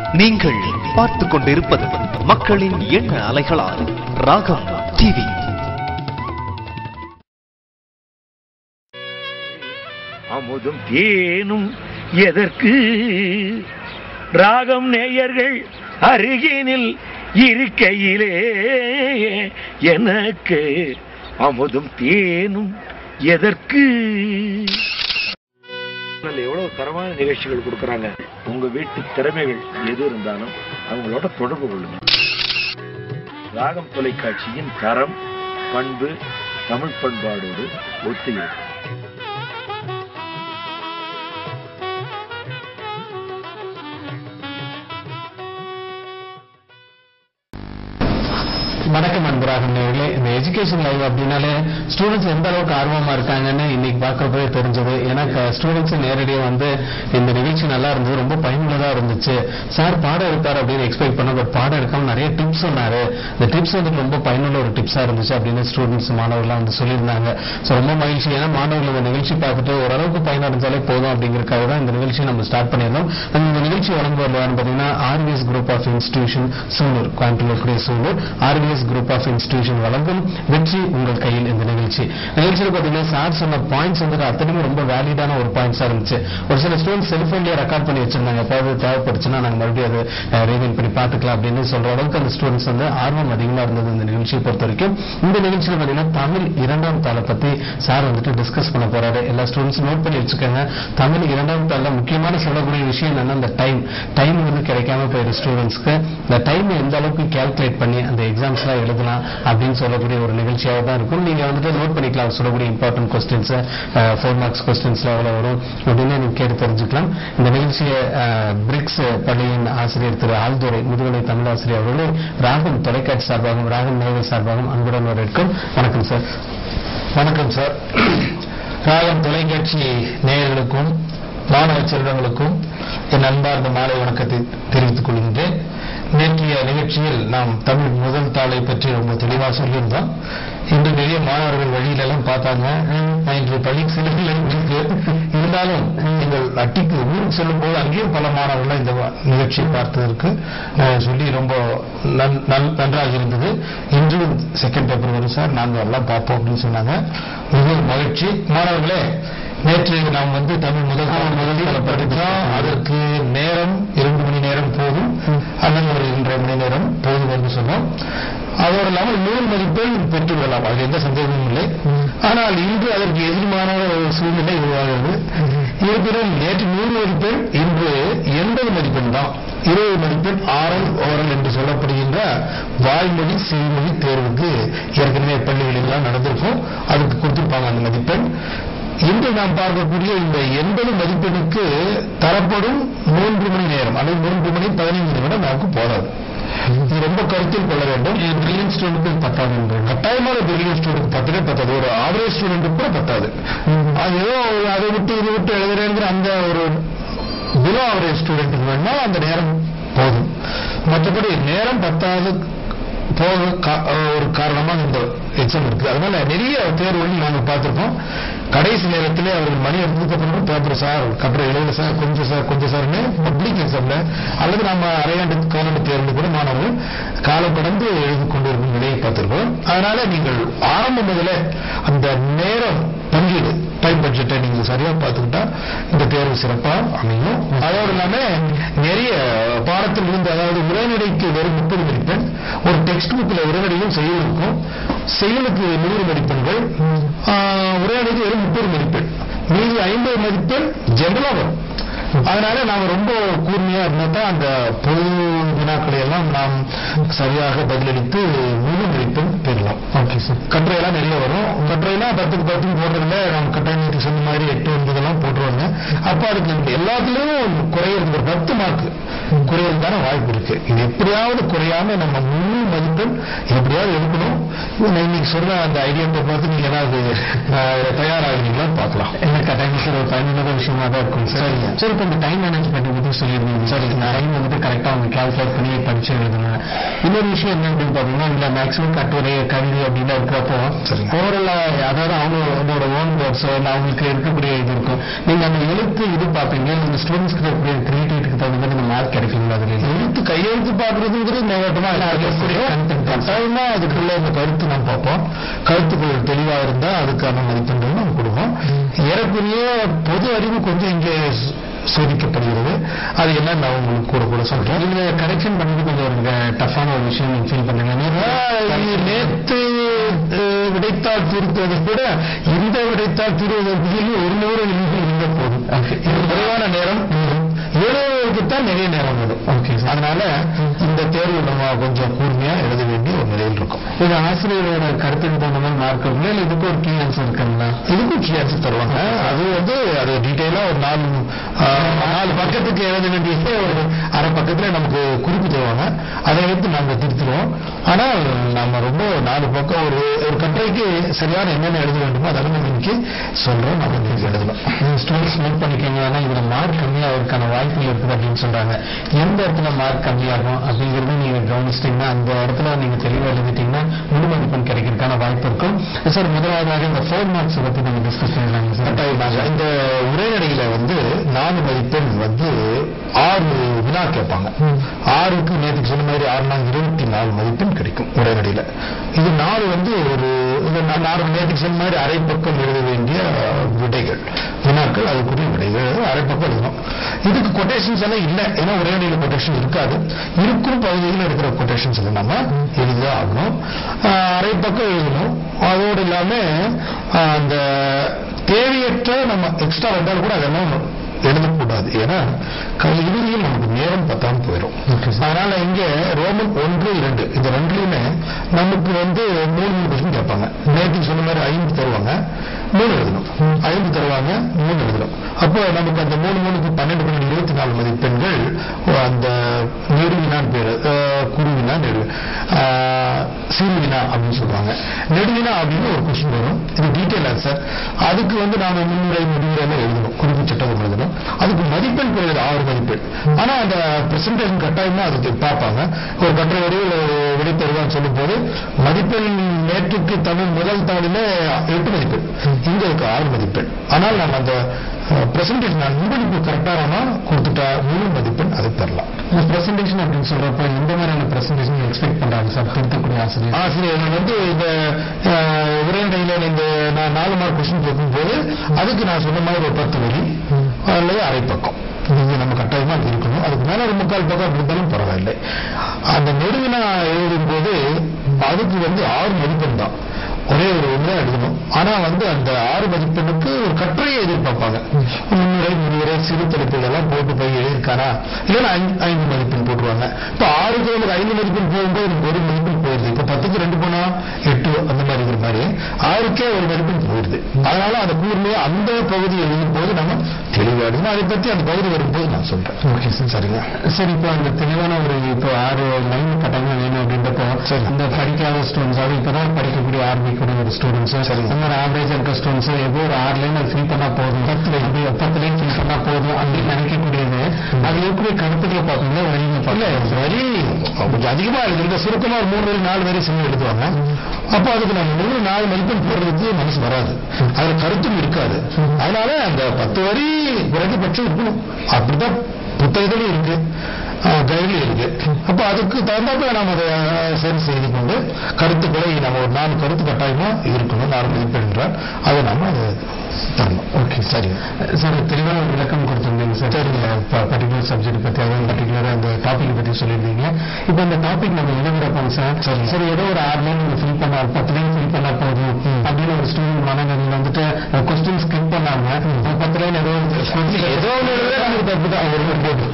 நீங்கள் பார்த்துக் கொண்டிருப்பது மக்களின் எண்ண அலைகளால் ராகம் டிவி அமுதும் தேனும் எதற்கு ராகம் நேயர்கள் அருகினில் இருக்கையிலே எனக்கு அமுதும் தேனும் எதற்கு நல்ல எவ்வளவு தரமான நிகழ்ச்சிகள் கொடுக்கறாங்க உங்க வீட்டு திறமைகள் எது இருந்தாலும் அவங்களோட தொடர்பு கொள்ளுங்க ராகம் தொலைக்காட்சியின் தரம் பண்பு தமிழ் பண்பாடோடு ஒத்து இருக்கும் வணக்கம் அன்பராக நேர்களே இந்த எஜுகேஷன் லைவ் அப்படின்னாலே ஸ்டூடெண்ட்ஸ் எந்த அளவுக்கு ஆர்வமா இருக்காங்கன்னு இன்னைக்கு பார்க்கப்பவே தெரிஞ்சது எனக்கு ஸ்டூடெண்ட்ஸ் நேரடியாக வந்து இந்த நிகழ்ச்சி நல்லா இருந்தது ரொம்ப பயனுள்ளதா இருந்துச்சு சார் பாடம் எடுப்பார் அப்படின்னு எக்ஸ்பெக்ட் பண்ண பட் பாடம் எடுக்காம நிறைய டிப்ஸ் சொன்னாரு இந்த டிப்ஸ் வந்து ரொம்ப பயனுள்ள ஒரு டிப்ஸா இருந்துச்சு அப்படின்னு ஸ்டூடெண்ட்ஸ் மாணவர்கள்லாம் வந்து சொல்லியிருந்தாங்க ஸோ ரொம்ப மகிழ்ச்சி ஏன்னா மாணவர்கள் இந்த நிகழ்ச்சி பார்த்துட்டு ஓரளவுக்கு பயனடைஞ்சாலே போதும் அப்படிங்கிறதுக்காக தான் இந்த நிகழ்ச்சியை நம்ம ஸ்டார்ட் பண்ணியிருந்தோம் and இந்த நிகழ்ச்சி வழங்குவது யாருன்னு பார்த்தீங்கன்னா RVS group of institution Sulur Coimbatore இருக்கக்கூடிய Sulur RVS group of institution வழங்கும் வெற்றி உங்கள் கையில் இந்த நிகழ்ச்சி நிகழ்ச்சியில் பார்த்தீங்கன்னா சார் சொன்ன பாயிண்ட்ஸ் வந்து அத்தனையும் ரொம்ப வேலிடான ஒரு பாயிண்ட்ஸா இருந்துச்சு ஒரு சில ஸ்டூடெண்ட்ஸ் செல்போன்லயே ரெக்கார்ட் பண்ணி வச்சிருந்தாங்க எப்போது தேவைப்படுச்சுன்னா நாங்கள் மறுபடியும் அது ரீவைன் பண்ணி பார்த்துக்கலாம் அப்படின்னு சொல்ற அளவுக்கு அந்த ஸ்டூடெண்ட்ஸ் வந்து ஆர்வம் அதிகமா இருந்தது இந்த நிகழ்ச்சியை பொறுத்த வரைக்கும் இந்த நிகழ்ச்சியில் பார்த்தீங்கன்னா தமிழ் இரண்டாம் தாளை பத்தி சார் வந்துட்டு டிஸ்கஸ் பண்ண போறாரு எல்லா ஸ்டூடெண்ட்ஸும் நோட் பண்ணி வச்சுக்கோங்க தமிழ் இரண்டாம் தாளில் முக்கியமான சொல்லக்கூடிய விஷயம் என்னன்னா அந்த டைம் டைம் வந்து கிடைக்காம போயிரு ஸ்டூடெண்ட்ஸ்க்கு இந்த டைம் எந்த அளவுக்கு கால்குலேட் பண்ணி அந்த எக்ஸாம்ஸ்லாம் எழுதலாம் அப்படின்னு சொல்லக்கூடிய ஒரு நிகழ்ச்சியாக தான் இருக்கும் நீங்க வந்துட்டு நோட் பண்ணிக்கலாம் சொல்லக்கூடிய இம்பார்ட்டன்ட் கொஸ்டின்ஸ் ஃபோர் மார்க்ஸ் கொஸ்டின்ஸ்ல எவ்வளவு வரும் அப்படின்னு நீங்க கேட்டு தெரிஞ்சுக்கலாம் இந்த நிகழ்ச்சியை பிரிக்ஸ் பள்ளியின் ஆசிரியர் திரு ஆல்துரை முதுகலை தமிழ் ஆசிரியர் அவர்களே ராகம் தொலைக்காட்சி சார்பாகவும் ராகம் நேயர் சார்பாகவும் அன்புடன் வரவேற்கும் வணக்கம் சார் வணக்கம் சார் ராகம் தொலைக்காட்சி நேயர்களுக்கும் மாணவ செல்வங்களுக்கும் என் அன்பார்ந்த மாலை வணக்கத்தை தெரிவித்துக் கொள்கின்றேன் நேற்றைய நிகழ்ச்சியில் நாம் தமிழ் முதல் தாளை பற்றி ரொம்ப தெளிவாக சொல்லியிருந்தோம் இன்று நிறைய மாணவர்கள் வழியில எல்லாம் பார்த்தாங்க நான் இன்று பள்ளி செல்லவில்லை இருக்கு இருந்தாலும் நீங்கள் அட்டிக்கு ஊருக்கு செல்லும் போது அங்கேயும் பல மாணவர்கள் இந்த வ- நிகழ்ச்சியை பார்த்ததற்கு அஹ், சொல்லி ரொம்ப நன்- நல்- நன்றாக இருந்தது இன்று செகண்ட் பேப்பர் வரும் சார் நாங்கள் எல்லாம் பார்ப்போம் அப்படின்னு சொன்னாங்க மிகவும் மகிழ்ச்சி மாணவர்களே நேற்று நாம் வந்து தமிழ் முதல் தமிழ் முதலில் படித்தோம் அதற்கு நேரம் இரண்டு மணி நேரம் போதும் அல்லது ஒரு இரண்டரை மணி நேரம் போதும் என்று சொன்னோம் அதோடு இல்லாமல் நூறு மதிப்பெண் பெற்றுக் கொள்ளலாம் அதில் எந்த சந்தேகமும் இல்லை ஆனால் இன்று அதற்கு எதிர்மான ஒரு சூழ்நிலை உருவாகிறது இருப்பினும் நேற்று நூறு மதிப்பெண் இன்று எண்பது மதிப்பெண் தான் இருபது மதிப்பெண் ஆரல் ஓரல் என்று சொல்லப்படுகின்ற வாய்மொழி செய்மொழி தேர்வுக்கு ஏற்கனவே பள்ளிகளில் எல்லாம் நடந்திருக்கும் அதுக்கு கொடுத்திருப்பாங்க அந்த மதிப்பெண் இன்று நாம் பார்க்கக்கூடிய இந்த எண்பது மதிப்பெண்ணுக்கு தரப்படும் மூன்று மணி நேரம் அல்லது மூன்று மணி பதினைந்து நிமிடம் நமக்கு போதாது இது ரொம்ப கருத்தில் கொள்ள வேண்டும் இது பிரில்லியன் ஸ்டூடெண்ட் பத்தாது என்று கட்டாயமான பிரில்லியன் ஸ்டூடெண்ட் பத்தவே பத்தாது ஒரு ஆவரேஜ் ஸ்டூடெண்ட் கூட பத்தாது அது ஏதோ ஒரு அதை விட்டு இது விட்டு எழுதுறேங்கிற அந்த ஒரு பிலோ ஆவரேஜ் ஸ்டூடெண்ட்டுக்கு வேணா அந்த நேரம் போதும் மற்றபடி நேரம் பத்தாவது போக கா- ஒரு காரணமா இந்த எக்ஸாம் இருக்கு அதனால நிறைய தேர்வுகள் நாங்க பார்த்திருக்கோம் கடைசி நேரத்திலே அவர்கள் மணி எடுத்ததுக்கு அப்புறம் பேப்பர் சார் கட்டுரை எழுதல சார் கொஞ்சம் சார் கொஞ்சம் சார்னு பப்ளிக் எக்ஸாம்ல அல்லது நம்ம அரையாண்டு காலாண்டு தேர்வு கூட மாணவர்கள் காலம் கடந்து எழுதி கொண்டிருக்கும் நிலையை பார்த்திருக்கோம் அதனால நீங்கள் ஆரம்பம் முதல்ல அந்த நேரம் பங்கீடு டைம் பட்ஜெட்டை நீங்க சரியா பார்த்துக்கிட்டா இந்த தேர்வு சிறப்பா அமையும் அதோடு இல்லாம நிறைய பாடத்தில் இருந்து அதாவது உரைநடைக்கு வெறும் முப்பது மதிப்பெண் ஒரு டெக்ஸ்ட் புக்ல உரைநடையும் செயலுக்கும் செயலுக்கு நூறு மதிப்பெண்கள் ஆஹ், உரைநடைக்கு வெறும் முப்பது மதிப்பெண் மீதி ஐம்பது மதிப்பெண் ஜெனரலா வரும் அதனால நாம ரொம்ப கூர்மையா இருந்தா தான் அந்த பொது வினாக்களை எல்லாம் நாம் சரியாக பதிலளித்து முழு மதிப்பெண் பெறலாம் ஓகே சார் கட்டுரையெல்லாம் நிறைய வரும் கட்டுரையெல்லாம் பத்துக்கு பத்துக்கு போடுறதுல நம்ம கட்டாயம் நீங்க சொன்ன மாதிரி எட்டு ஒன்பதெல்லாம் போட்டுருவாங்க அப்ப அதுக்கு நமக்கு எல்லாத்துலயும் குறையிறது ஒரு பத்து மார்க் குறையிறதுக்கான வாய்ப்பு இருக்கு இது எப்படியாவது குறையாம நம்ம முழு மதிப்பெண் எப்படியாவது எடுக்கணும் நான் இன்னைக்கு சொல்ற அந்த ஐடியாவை பார்த்து நீங்க ஏதாவது அஹ், தயாராகிறீங்களான்னு பார்க்கலாம் என்ன கட்டாயம் சார் ஒரு பயனுள்ள விஷயமா தான் இருக்கும் சார் சரி இப்போ இந்த டைம் மேனேஜ்மெண்ட் பத்தி சொல்லியிருந்தீங்க சார் இந்த டைம் வந்துட்டு கரெக்டா அவங்க கால்குலேட் பண்ணி படிச்சு எழுதுங்க இன்னொரு விஷயம் என்ன அப்படின்னு பாத்தீங்கன்னா இல்ல மேக்ஸிமம் கட்டுரை கல்வி அப்படின்னு இருக்கிறப்போ ஓவரலா அதாவது அவங்களோட ஓன் வேர்ட்ஸோ இல்ல அவங்களுக்கு இருக்கக்கூடிய இது இருக்கும் நீங்க அந்த எழுத்து இது பார்ப்பீங்க இந்த ஸ்டூடெண்ட்ஸ்க்கு இருக்கக்கூடிய கிரியேட்டிவிட்டி அதுக்கு தகுந்த மாதிரி இந்த மார்க் கிடைக்குங்களா அதுல எழுத்து கையெழுத்து பார்க்கறதுங்கிறது மேலோட்டமா கட்டாயமா அதுக்குள்ள இந்த கருத்து நம்ம பார்ப்போம் கருத்துக்கள் தெளிவா இருந்தா அதுக்கான மதிப்பெண்கள் நம்ம கொடுப்போம் ஏறக்குறைய பொது அறிவு கொஞ்சம் இங்கே ச- சோதிக்கப்படுகிறது அது என்ன நான் உங்களுக்கு கூட கூட சொல்றேன் நீங்க கரெக்ஷன் பண்ணது கொஞ்சம் ஒரு டஃப்பான ஒரு விஷயம் நீங்க ஃபீல் பண்றீங்க ஆஹ் இது நேத்து அஹ், விடைத்தாள் திருத்துவதை விட இந்த விடைத்தாள் திருவதற்கு ஒரு நூறு நிமிஷம் இருந்த போதும் இது குறைவான நேரம் எழுதுவதற்கு தான் நிறைய நேரம் வரும் ஓகே சார் அதனால இந்த தேர்வு நம்ம கொஞ்சம் கூர்மையா எழுத வேண்டிய ஒரு நிலையில் இருக்கும் இது ஆசிரியரோட கருத்துக்கு தகுந்த மாதிரி மார்க் இருக்குங்களா இல்ல இதுக்கு ஒரு கீ ஆன்சர் இருக்குங்களா இதுக்கும் கிளியர்ஸ் தருவாங்க அது வந்து அது டீட்டெயிலா ஒரு நாலு ஆஹ், நாலு பக்கத்துக்கு எழுத வேண்டிய ஒரு அரை பக்கத்துல நமக்கு குறிப்பு தருவாங்க அதை எடுத்து நாங்க திருத்துருவோம் ஆனால் நம்ம ரொம்ப நாலு பக்கம் ஒரு ஒரு கட்டுரைக்கு சரியான என்னென்ன எழுத வேண்டுமோ அதெல்லாம் நம்ம இன்னைக்கு சொல்றோம் நம்ம இன்னைக்கு எழுதலாம் ஸ்டூடெண்ட்ஸ் நோட் பண்ணிக்கோங்க ஏன்னா இதுல மார்க் கம்மியாகிறதுக்கான வாய்ப்புகள் இருக்குது அப்படின்னு சொல்றாங்க எந்த இடத்துல மார்க் கம்மியாகும் அப்படிங்கறத நீங்க கவனிச்சிட்டீங்கன்னா அந்த இடத்துல நீங்க தெளிவா எழுதிட்டீங்கன்னா முழு மதிப்பெண் கிடைக்கிறதுக்கான வாய்ப்பு இருக்கும் சார் முதலாவதாக இந்த ஃபோர் மார்க்ஸ் பத்தி நம்ம டிஸ்கஸ் பண்ணலாங்க சார் கட்டாயமாக இந்த உரைநடையில வந்து நாலு மதிப்பெண் வந்து ஆறு வினா கேட்பாங்க ஆறுக்கு நேற்றுக்கு சொன்ன மாதிரி ஆறுனா இருபத்தி நாலு மதிப்பெண் கிடைக்கும் உரைநடையில இது நாலு வந்து ஒரு இது நா- நாலு நேற்றுக்கு சொன்ன மாதிரி அரை பக்கம் எழுத வேண்டிய விடைகள் வினாக்கள் அதுக்குரிய விடைகள் அரை பக்கம் எழுதணும் இதுக்கு கொட்டேஷன்ஸ் எல்லாம் இல்லை ஏன்னா உரைநடையில கொட்டேஷன் இருக்காது இருக்கும் பகுதியில் இருக்கிற கொட்டேஷன்ஸ் எல்லாம் நம்ம எழுதிதான் ஆகணும் ஆஹ் அரை பக்கம் எழுதணும் அதோடு இல்லாம ஆஹ் அந்த தேவையற்ற நம்ம எக்ஸ்ட்ரா வந்தாலும் கூட அதெல்லாம் எழுதக்கூடாது ஏன்னா க- இறுதியில் நமக்கு நேரம் பத்தாம போயிடும் அதனால இங்க ரோமன் ஒன்று இரண்டு இந்த ரெண்டுலயுமே நமக்கு வந்து மூணு மூணு கொஸ்டின் கேட்பாங்க நேற்று சொன்ன மாதிரி ஐந்து தருவாங்க மூணு எழுதணும் ஐந்து தருவாங்க மூணு எழுதணும் அப்போ நமக்கு அந்த மூணு மூணுக்கு பன்னெண்டு பன்னெண்டு இருபத்தி நாலு மதிப்பெண்கள் அந்த நெடுவினான்னு பேரு அஹ், குருவினா நெடு அஹ், சிறுவினா அப்படின்னு சொல்லுவாங்க நெடுவினா அப்படின்னு ஒரு கொஸ்டின் வரும் இது டீட்டெயில் ஆன்சர் அதுக்கு வந்து நாம முன்னுரை முடிவுரை எல்லாம் எழுதணும் குறிப்பு சட்டம் எழுதணும் அதுக்கு மதிப்பெண் குறையுது ஆறு மதிப்பெண் ஆனா அந்த பிரசன்டேஷன் கட்டாயமா அதுக்கு பார்ப்பாங்க ஒரு கட்டுரை வரையில் விடை தருவான்னு சொல்லும் போது மதிப்பெண் நேற்றுக்கு தமிழ் முதல் தாளில எட்டு மதிப்பெண் இங்க இருக்கு ஆறு மதிப்பெண் ஆனால் நம்ம அந்த பிரசன்டேஷன் அன்பளிப்பு கரெக்டா நம்ம கொடுத்துட்டா முழு மதிப்பெண் அது பெறலாம் இந்த பிரசன்டேஷன் அப்படின்னு சொல்றப்ப எந்த மாதிரியான பிரசன்டேஷன் எக்ஸ்பெக்ட் பண்றாங்க சார் திருத்தக்கூடிய ஆசிரியர் ஆசிரியர்கள் வந்து இந்த அஹ், உரைநடையில இந்த நான் நாலு மார்க் கொஸ்டின் கேட்கும்போது அதுக்கு நான் சொன்ன மாதிரி ஒரு பத்து வரி அல்லது அரை பக்கம் இது நம்ம கட்டாயமா அது இருக்கணும் அதுக்கு மேல ஒரு முக்கால் பக்கம் அப்படி இருந்தாலும் பரவாயில்லை அந்த நெடுவினா எழுதும் போது அதுக்கு வந்து ஆறு மதிப்பெண் தான் ஒரே ஒரு ஒன்று எழுதணும் ஆனா வந்து அந்த ஆறு மதிப்பெண்ணுக்கு ஒரு கட்டுரையை எதிர்பார்ப்பாங்க முன்னுரை முன்னுரை சிறு தலைப்பு இதெல்லாம் போட்டு போய் எழுதியிருக்காரா இல்லைன்னா ஐந்து ஐந்து மதிப்பெண் போட்டுருவாங்க இப்ப ஆறுக்கு நமக்கு ஐந்து மதிப்பெண் போகும்போது நமக்கு ஒரு மதிப்பெண் போயிருது இப்ப பத்துக்கு ரெண்டு போனா எட்டு அந்த மாதிரி இருக்கிற மாதிரி ஆறுக்கே ஒரு மதிப்பெண் போயிருது அதனால அந்த கூர்மையா அந்த பகுதி எழுதும் போது நம்ம தெளிவா எழுதணும் அதை பத்தி அந்த பகுதி வரும்போது நான் சொல்றேன் ஓகே சார் சரிங்க சரி இப்போ அந்த தெளிவான ஒரு இப்போ ஆறு லைன் கட்டாயமா வேணும் அப்படின்றப்போ சரி. இந்த படிக்காத ஸ்டூடெண்ட்ஸ் அது இப்பதான் படிக்கக்கூடிய ஆரம்பிக்கக்கூடிய ஒரு ஸ்டூடெண்ட்ஸ் சரி. இந்த மாதிரி ஆவரேஜ் இருக்க ஸ்டூடெண்ட்ஸ் ஏதோ ஒரு ஆறு லைன் அது ஃபில் பண்ணா போதும் பத்து லைன் அப்படி பத்து லைன் ஃபில் பண்ணா போதும் அப்படின்னு நினைக்கக்கூடியது அது எப்படி கருத்துக்களை பார்க்கணுங்களா வழிங்க இல்ல பார்க்கல வரி கொஞ்சம் அதிகமா எழுதுறது சுருக்கமா ஒரு மூணு வரி நாலு வரி சின்ன எழுதுவாங்க அப்போ அதுக்கு நம்ம மூணு நாலு மதிப்பெண் போடுறதுக்கு மனசு வராது அதுல கருத்தும் இருக்காது அதனால அந்த பத்து வரி குறைந்தபட்சம் இருக்கணும் அப்படிதான் புத்தகத்திலும் இருக்கு கைட்லயும் இருக்கு அப்ப அதுக்கு தகுந்தாப்புல நாம அதை சரி செய்து கொண்டு கருத்துக்களை நம்ம ஒரு நாலு கருத்து கட்டாயமா இருக்கணும் நாலு மதிப்பெண் என்றால் அதை நாம அதை தரணும் ஓகே சரிங்க சார் தெளிவான ஒரு விளக்கம் கொடுத்துருந்தீங்க சார் சரிங்க. பர்டிகுலர் சப்ஜெக்ட் பத்தி அதாவது பர்டிகுலர் அந்த டாபிக் பத்தி சொல்லியிருந்தீங்க இப்போ அந்த டாபிக் நம்ம எழுதுறப்போம் சார் சரி. சரி ஏதோ ஒரு ஆறு லைன் நம்ம ஃபில் பண்ணா பத்து லைன் ஃபில் பண்ணா போதும் அப்படின்னு ஒரு ஸ்டூடெண்ட் மனநிலையில் வந்துட்டு கொஸ்டின் ஸ்கிப் பண்ணாங்க ஒரு பத்து லைன் ஏதோ ஒரு ஏதோ ஒன்று எழுதுறது நமக்கு தப்பு தான் ஒரு ஒன்று போட்டு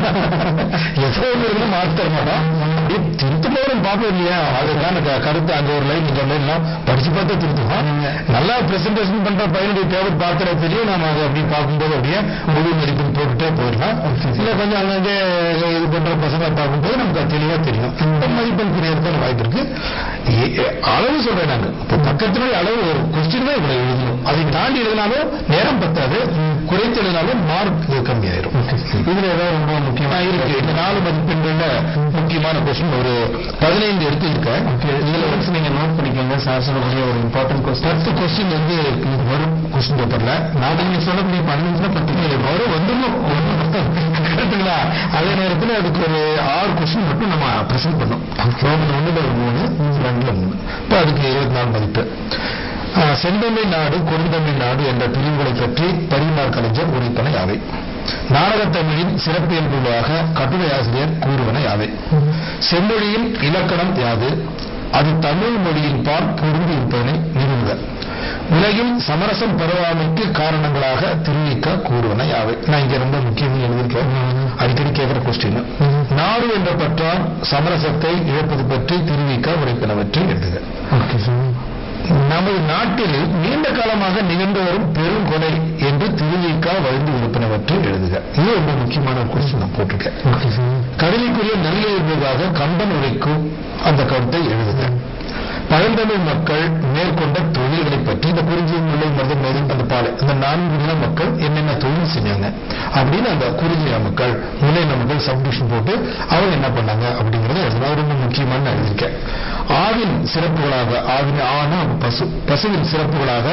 ஏதோ ஒன்று எழுதுனா மார்க் தர மாட்டோம் அப்படியே திருத்தும் போது பார்ப்போம் இல்லையா அதுக்கான க- கருத்து அங்க ஒரு லைன் இந்த லைன் படிச்சு பார்த்தா திருத்துவோம் நல்லா பிரசன்டேஷன் பண்ற பையனுடைய பேப்பர் பார்த்தா தெரியும் நாம அதை அப்படி பார்க்கும்போது அப்படியே முழு மதிப்பெண் போட்டுட்டே போயிடலாம் இல்ல கொஞ்சம் அங்கங்கே இது பண்ற பசங்க பார்க்கும்போது நமக்கு அது தெளிவா தெரியும் இந்த மதிப்பெண் குறையறதுக்கான வாய்ப்பு இருக்கு ஏ- ஏ- அளவு சொல்றேன் நாங்க இப்போ பக்கத்தினுடைய அளவு ஒரு கொஸ்டின் தான் இவ்வளவு எழுதணும் அதை தாண்டி எழுதினாலும் நேரம் பத்தாது குறைத்து எழுதினாலும் மார்க் கம்மியாயிரும் இதுல ஏதோ ரொம்ப முக்கியமா ஆ, இருக்கு இந்த நாலு மதிப்பெண்கள்ல முக்கியமான கொஸ்டின் ஒரு பதினைந்து இருக்கு இருக்க இதுல வந்து நீங்க நோட் பண்ணிக்கோங்க சார் சொல்லக்கூடிய ஒரு இம்பார்ட்டன்ட் கொஸ்டின் பத்து கொஸ்டின் வந்து இது வரும் கொஸ்டின் பேப்பர்ல நான் நீங்க சொல்லக்கூடிய பதினஞ்சுல பத்து வரும் வந்துடும் கருத்துக்களை சரிங்களா அதே நேரத்தில் அதுக்கு ஒரு ஆறு கொஸ்டின் மட்டும் நம்ம ப்ரெசென்ட் பண்ணோம் ரோமன் ஒண்ணுல ஒரு மூணு ரெண்டுல மூணு இப்போ அதுக்கு இருபத்தி நாலு மதிப்பு ஆஹ், செந்தமிழ் நாடு கொடுந்தமிழ் நாடு என்ற பிரிவுகளை பற்றி பரிமார் கலைஞர் உரைப்பன யாவை நாடகத்தமிழின் சிறப்பியல்புகளாக கட்டுரை ஆசிரியர் கூறுவன யாவை செம்மொழியின் இலக்கணம் யாது அது தமிழ் மொழியின் பால் பொருந்தி இருப்பதனை நிறுவுக உலகில் சமரசம் பரவாமைக்கு காரணங்களாக தெரிவிக்க கூறுவன யாவை நான் இங்க ரொம்ப முக்கியமாக எழுதியிருக்கேன் அடிக்கடி கேட்கிற கொஸ்டின் நாடு என்ற பற்றால் சமரசத்தை இழப்பது பற்றி தெரிவிக்க உரைப்பனவற்றை எழுதுக நமது நாட்டில் நீண்ட காலமாக நிகழ்ந்து வரும் பெரும் கொலை என்று திருவிக்கா வழிந்து இருப்பினவற்றை எழுதுக இது ரொம்ப முக்கியமான ஒரு கொஸ்டின் நான் போட்டிருக்கேன் கருவிக்குரிய நல்லியல்புக்காக கம்பன் உரைக்கும் அந்த கருத்தை எழுதுக பழந்தமிழ் மக்கள் மேற்கொண்ட தொழில்களை பற்றி இந்த குறிஞ்சி முல்லை மருது மேரி அந்த பாலை அந்த நான்கு நில மக்கள் என்னென்ன தொழில் செஞ்சாங்க அப்படின்னு அந்த குறிஞ்சிய மக்கள் முல்லை மக்கள் சப்டிஷன் போட்டு அவங்க என்ன பண்ணாங்க அப்படிங்கறத எழுதுனா ரொம்ப முக்கியமான நான் எழுதியிருக்கேன் ஆவின் சிறப்புகளாக ஆவின் ஆனா பசு பசுவின் சிறப்புகளாக